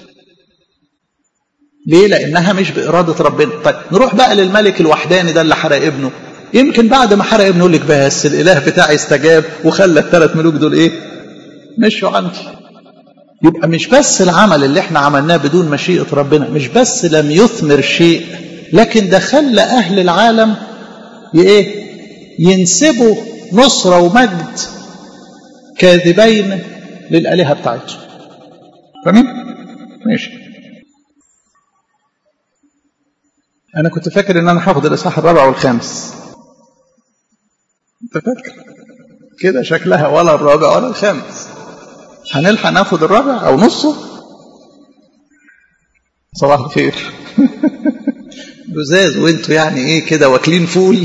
ليه؟ لانها مش باراده ربنا طيب نروح بقى للملك الوحداني ده اللي حرق ابنه يمكن بعد ما حرق ابنه يقول لك بس الاله بتاعي استجاب وخلى الثلاث ملوك دول ايه؟ مشوا عندي يبقى مش بس العمل اللي احنا عملناه بدون مشيئة ربنا مش بس لم يثمر شيء لكن ده خلى أهل العالم ايه ينسبوا نصرة ومجد كاذبين للآلهة بتاعتهم فاهمين؟ ماشي أنا كنت فاكر إن أنا هاخد الإصحاح الرابع والخامس أنت فاكر؟ كده شكلها ولا الرابع ولا الخامس هنلحق ناخد الرابع او نصه صباح الخير لزاز وانتوا يعني ايه كده واكلين فول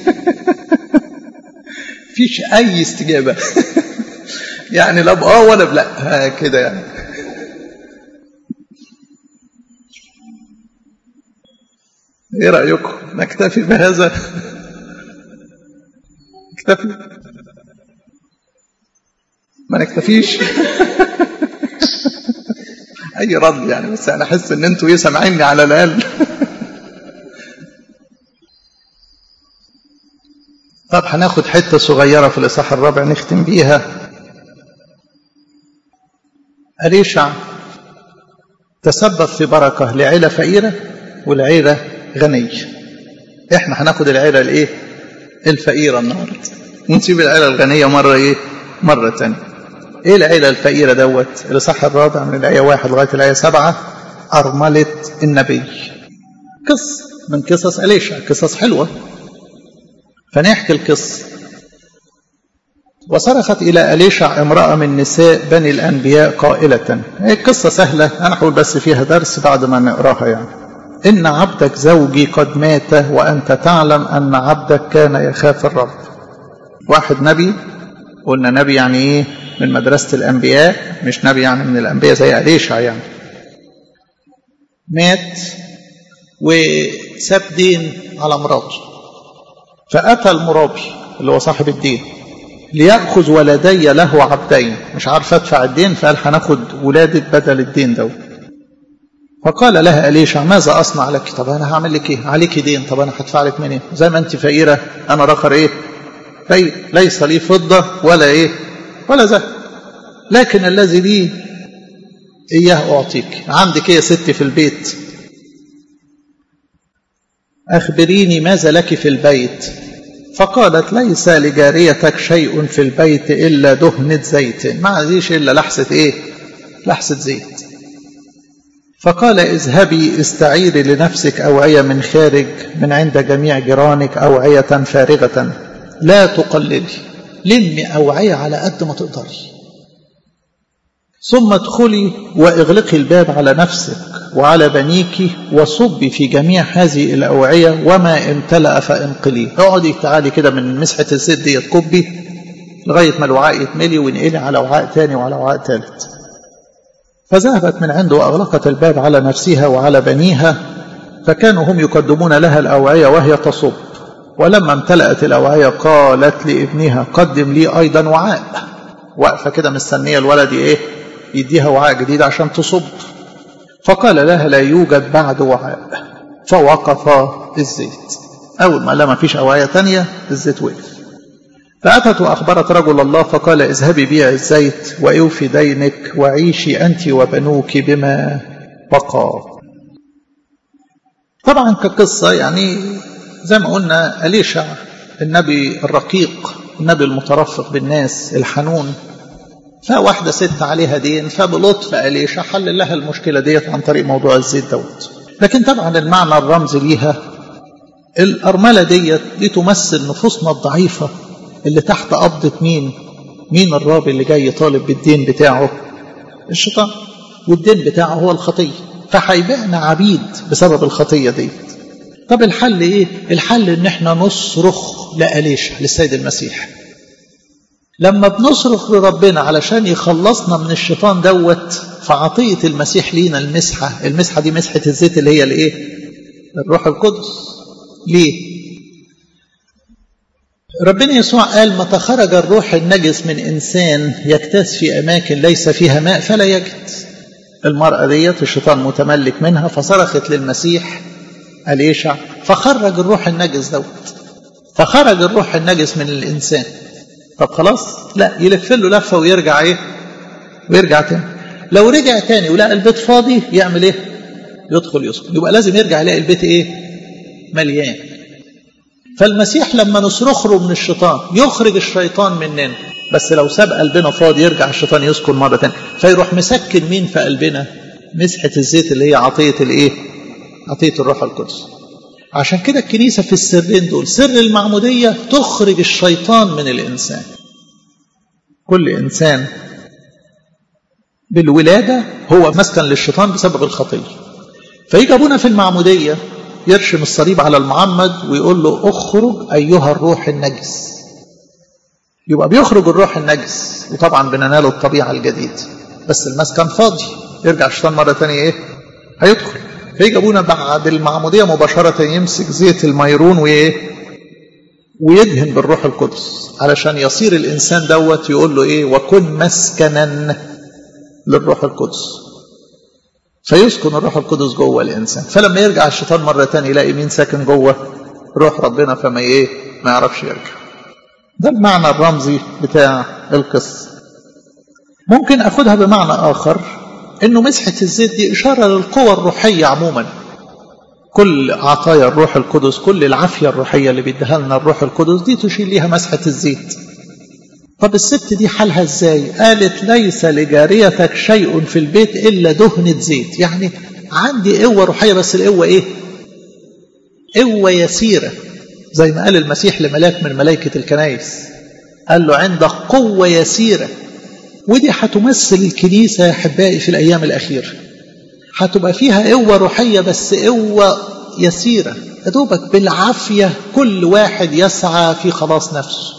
فيش اي استجابه يعني لا باه ولا بلا كده يعني ايه رايكم نكتفي بهذا نكتفي ما نكتفيش اي رد يعني بس انا احس ان انتوا ايه سامعيني على الاقل طب هناخد حته صغيره في الاصحاح الرابع نختم بيها أليشع تسبب في بركة لعيلة فقيرة والعيلة غنية احنا هناخد العيلة الايه الفقيرة النهاردة ونسيب العيلة الغنية مرة ايه مرة تانية ايه العيلة الفقيرة دوت الإصحاح الرابع من الآية واحد لغاية الآية سبعة أرملة النبي قصة من قصص أليشع قصص حلوة فنحكي القصة وصرخت إلى أليشع امرأة من نساء بني الأنبياء قائلة هي قصة سهلة أنا هقول بس فيها درس بعد ما نقراها يعني إن عبدك زوجي قد مات وأنت تعلم أن عبدك كان يخاف الرب واحد نبي قلنا نبي يعني إيه من مدرسة الأنبياء مش نبي يعني من الأنبياء زي أليشع يعني مات وساب دين على مراته فأتى المرابي اللي هو صاحب الدين ليأخذ ولدي له عبدين مش عارف أدفع الدين فقال هناخد ولادة بدل الدين ده فقال لها أليشع ماذا أصنع لك طب أنا هعمل لك إيه عليك دين طب أنا هدفع لك منين زي ما أنت فقيرة أنا رخر إيه فقير ليس لي فضة ولا إيه ولا ذهب لكن الذي لي إياه أعطيك عندك إيه يا ستي في البيت أخبريني ماذا لك في البيت فقالت ليس لجاريتك شيء في البيت إلا دهنة زيت ما عنديش إلا لحسة إيه لحسة زيت فقال اذهبي استعيري لنفسك أوعية من خارج من عند جميع جيرانك أوعية فارغة لا تقللي لمي أوعية على قد ما تقدري ثم ادخلي واغلقي الباب على نفسك وعلى بنيك وصبي في جميع هذه الأوعية وما امتلأ فانقليه اقعدي تعالي كده من مسحة الزيت دي تكبي لغاية ما الوعاء يتملي وينقلي على وعاء تاني وعلى وعاء ثالث فذهبت من عنده وأغلقت الباب على نفسها وعلى بنيها فكانوا هم يقدمون لها الأوعية وهي تصب ولما امتلأت الأوعية قالت لابنها قدم لي أيضا وعاء واقفة كده مستنية الولد إيه يديها وعاء جديد عشان تصب فقال لها لا يوجد بعد وعاء فوقف الزيت أول ما لا ما فيش أوعية تانية الزيت وقف فأتت وأخبرت رجل الله فقال اذهبي بيع الزيت وأوفي دينك وعيشي أنت وبنوك بما بقى طبعا كقصة يعني زي ما قلنا أليشع النبي الرقيق النبي المترفق بالناس الحنون فواحدة ست عليها دين فبلطف أليشع حل لها المشكلة ديت عن طريق موضوع الزيت دوت لكن طبعا المعنى الرمزي ليها الأرملة ديت دي تمثل نفوسنا الضعيفة اللي تحت قبضة مين مين الراب اللي جاي طالب بالدين بتاعه الشيطان والدين بتاعه هو الخطية فهيبيعنا عبيد بسبب الخطية دي طب الحل ايه الحل ان احنا نصرخ لأليشع للسيد المسيح لما بنصرخ لربنا علشان يخلصنا من الشيطان دوت فعطية المسيح لينا المسحة المسحة دي مسحة الزيت اللي هي الايه الروح القدس ليه ربنا يسوع قال متى خرج الروح النجس من إنسان يكتاز في أماكن ليس فيها ماء فلا يجد المرأة ديت الشيطان متملك منها فصرخت للمسيح أليشع فخرج الروح النجس دوت فخرج الروح النجس من الإنسان طب خلاص لا يلف له لفة ويرجع إيه ويرجع تاني لو رجع تاني ولقى البيت فاضي يعمل إيه يدخل يسكن يبقى لازم يرجع يلاقي البيت إيه مليان فالمسيح لما نصرخ له من الشيطان يخرج الشيطان مننا بس لو ساب قلبنا فاضي يرجع الشيطان يسكن مرة تانية فيروح مسكن مين في قلبنا مسحة الزيت اللي هي عطية الايه عطية الروح القدس عشان كده الكنيسة في السرين دول سر المعمودية تخرج الشيطان من الإنسان كل إنسان بالولادة هو مسكن للشيطان بسبب الخطية فيجي أبونا في المعمودية يرشم الصليب على المعمد ويقول له اخرج أيها الروح النجس يبقى بيخرج الروح النجس وطبعا بننال الطبيعة الجديدة بس المسكن فاضي يرجع الشيطان مرة تانية ايه هيدخل فيجي ابونا بعد المعمودية مباشرة يمسك زيت الميرون وايه ويدهن بالروح القدس علشان يصير الإنسان دوت يقول له ايه وكن مسكنا للروح القدس فيسكن الروح القدس جوه الإنسان فلما يرجع الشيطان مرة تانية يلاقي مين ساكن جوه روح ربنا فما ايه ما يعرفش يرجع ده المعنى الرمزي بتاع القصة ممكن أخدها بمعنى آخر إنه مسحة الزيت دي إشارة للقوى الروحية عموما كل عطايا الروح القدس كل العافية الروحية اللي بيديها لنا الروح القدس دي تشيل ليها مسحة الزيت طب الست دي حالها ازاي قالت ليس لجاريتك شيء في البيت إلا دهنة زيت يعني عندي قوة روحية بس القوة ايه قوة يسيرة زي ما قال المسيح لملاك من ملائكة الكنائس قال له عندك قوة يسيرة ودي هتمثل الكنيسة يا أحبائي في الأيام الأخيرة هتبقى فيها قوة روحية بس قوة يسيرة أدوبك بالعافية كل واحد يسعى في خلاص نفسه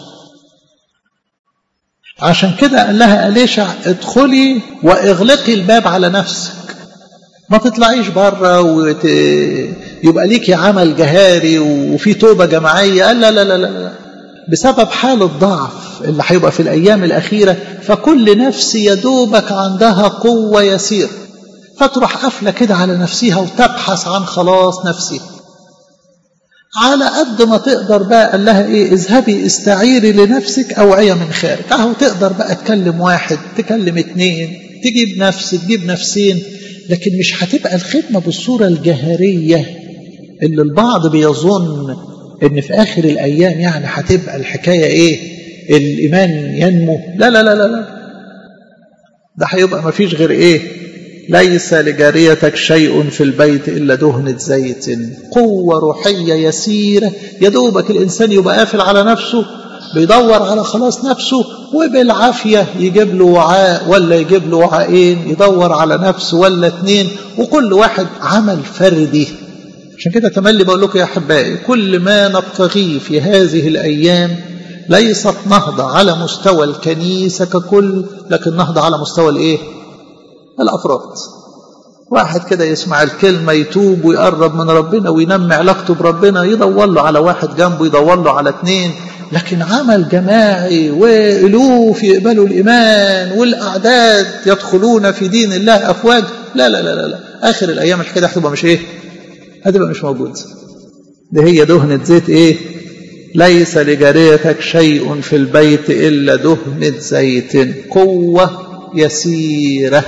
عشان كده قال لها أليشع ادخلي واغلقي الباب على نفسك ما تطلعيش بره وت... يبقى ليكي عمل جهاري وفي توبة جماعية قال لا لا لا لا بسبب حال الضعف اللي هيبقى في الأيام الأخيرة فكل نفس يدوبك عندها قوة يسير فتروح قافلة كده على نفسها وتبحث عن خلاص نفسها على قد ما تقدر بقى قال لها ايه اذهبي استعيري لنفسك اوعيه من خارج اهو تقدر بقى تكلم واحد تكلم اتنين تجيب نفس تجيب نفسين لكن مش هتبقى الخدمه بالصوره الجهريه اللي البعض بيظن ان في اخر الايام يعني هتبقى الحكايه ايه الايمان ينمو لا لا لا لا, لا. ده هيبقى ما فيش غير ايه ليس لجاريتك شيء في البيت إلا دهنة زيت قوة روحية يسيرة يدوبك الإنسان يبقى قافل على نفسه بيدور على خلاص نفسه وبالعافية يجيب له وعاء ولا يجيب له وعاءين يدور على نفسه ولا اتنين وكل واحد عمل فردي عشان كده تملي بقول لكم يا أحبائي كل ما نبتغيه في هذه الأيام ليست نهضة على مستوى الكنيسة ككل لكن نهضة على مستوى الإيه؟ الأفراد واحد كده يسمع الكلمة يتوب ويقرب من ربنا وينمي علاقته بربنا يدور له على واحد جنبه يدور له على اتنين لكن عمل جماعي وألوف يقبلوا الإيمان والأعداد يدخلون في دين الله أفواج لا لا لا لا, لا. آخر الأيام الحكاية هتبقى مش إيه هتبقى مش موجود ده هي دهنة زيت إيه ليس لجاريتك شيء في البيت إلا دهنة زيت قوة يسيرة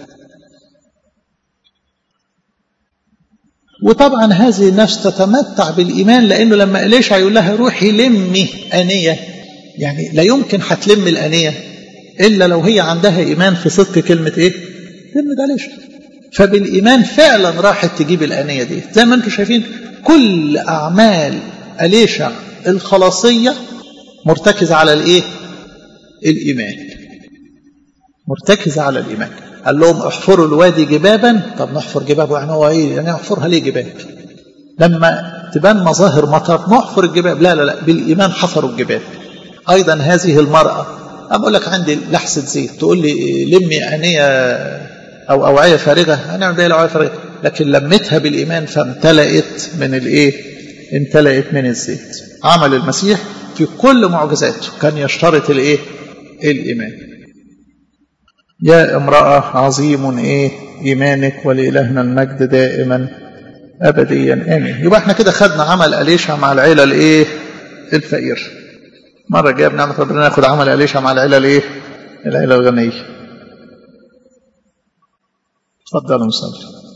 وطبعا هذه النفس تتمتع بالإيمان لأنه لما إليشع يقول لها روحي لمي أنية يعني لا يمكن هتلم الأنية إلا لو هي عندها إيمان في صدق كلمة إيه؟ كلمة إليشع فبالإيمان فعلا راحت تجيب الأنية دي زي ما أنتم شايفين كل أعمال أليشع الخلاصية مرتكزة على الإيه؟ الإيمان مرتكزة على الإيمان قال لهم احفروا الوادي جبابا طب نحفر جباب يعني هو ايه يعني نحفرها ليه جباب لما تبان مظاهر مطر نحفر الجباب لا لا لا بالايمان حفروا الجباب ايضا هذه المراه اقول لك عندي لحسه زيت تقول لي لمي انيه او اوعيه فارغه هنعمل بيها الاوعيه فارغه لكن لمتها بالايمان فامتلأت من الايه امتلأت من الزيت عمل المسيح في كل معجزاته كان يشترط الايه الايمان يا امرأة عظيم ايه ايمانك ولإلهنا المجد دائما ابديا امين يبقى احنا كده خدنا عمل اليشع مع العيلة الايه الفقير مرة جايه بنعمة ربنا ناخد عمل اليشع مع العيلة الايه العيلة الغنية اتفضلوا نصلي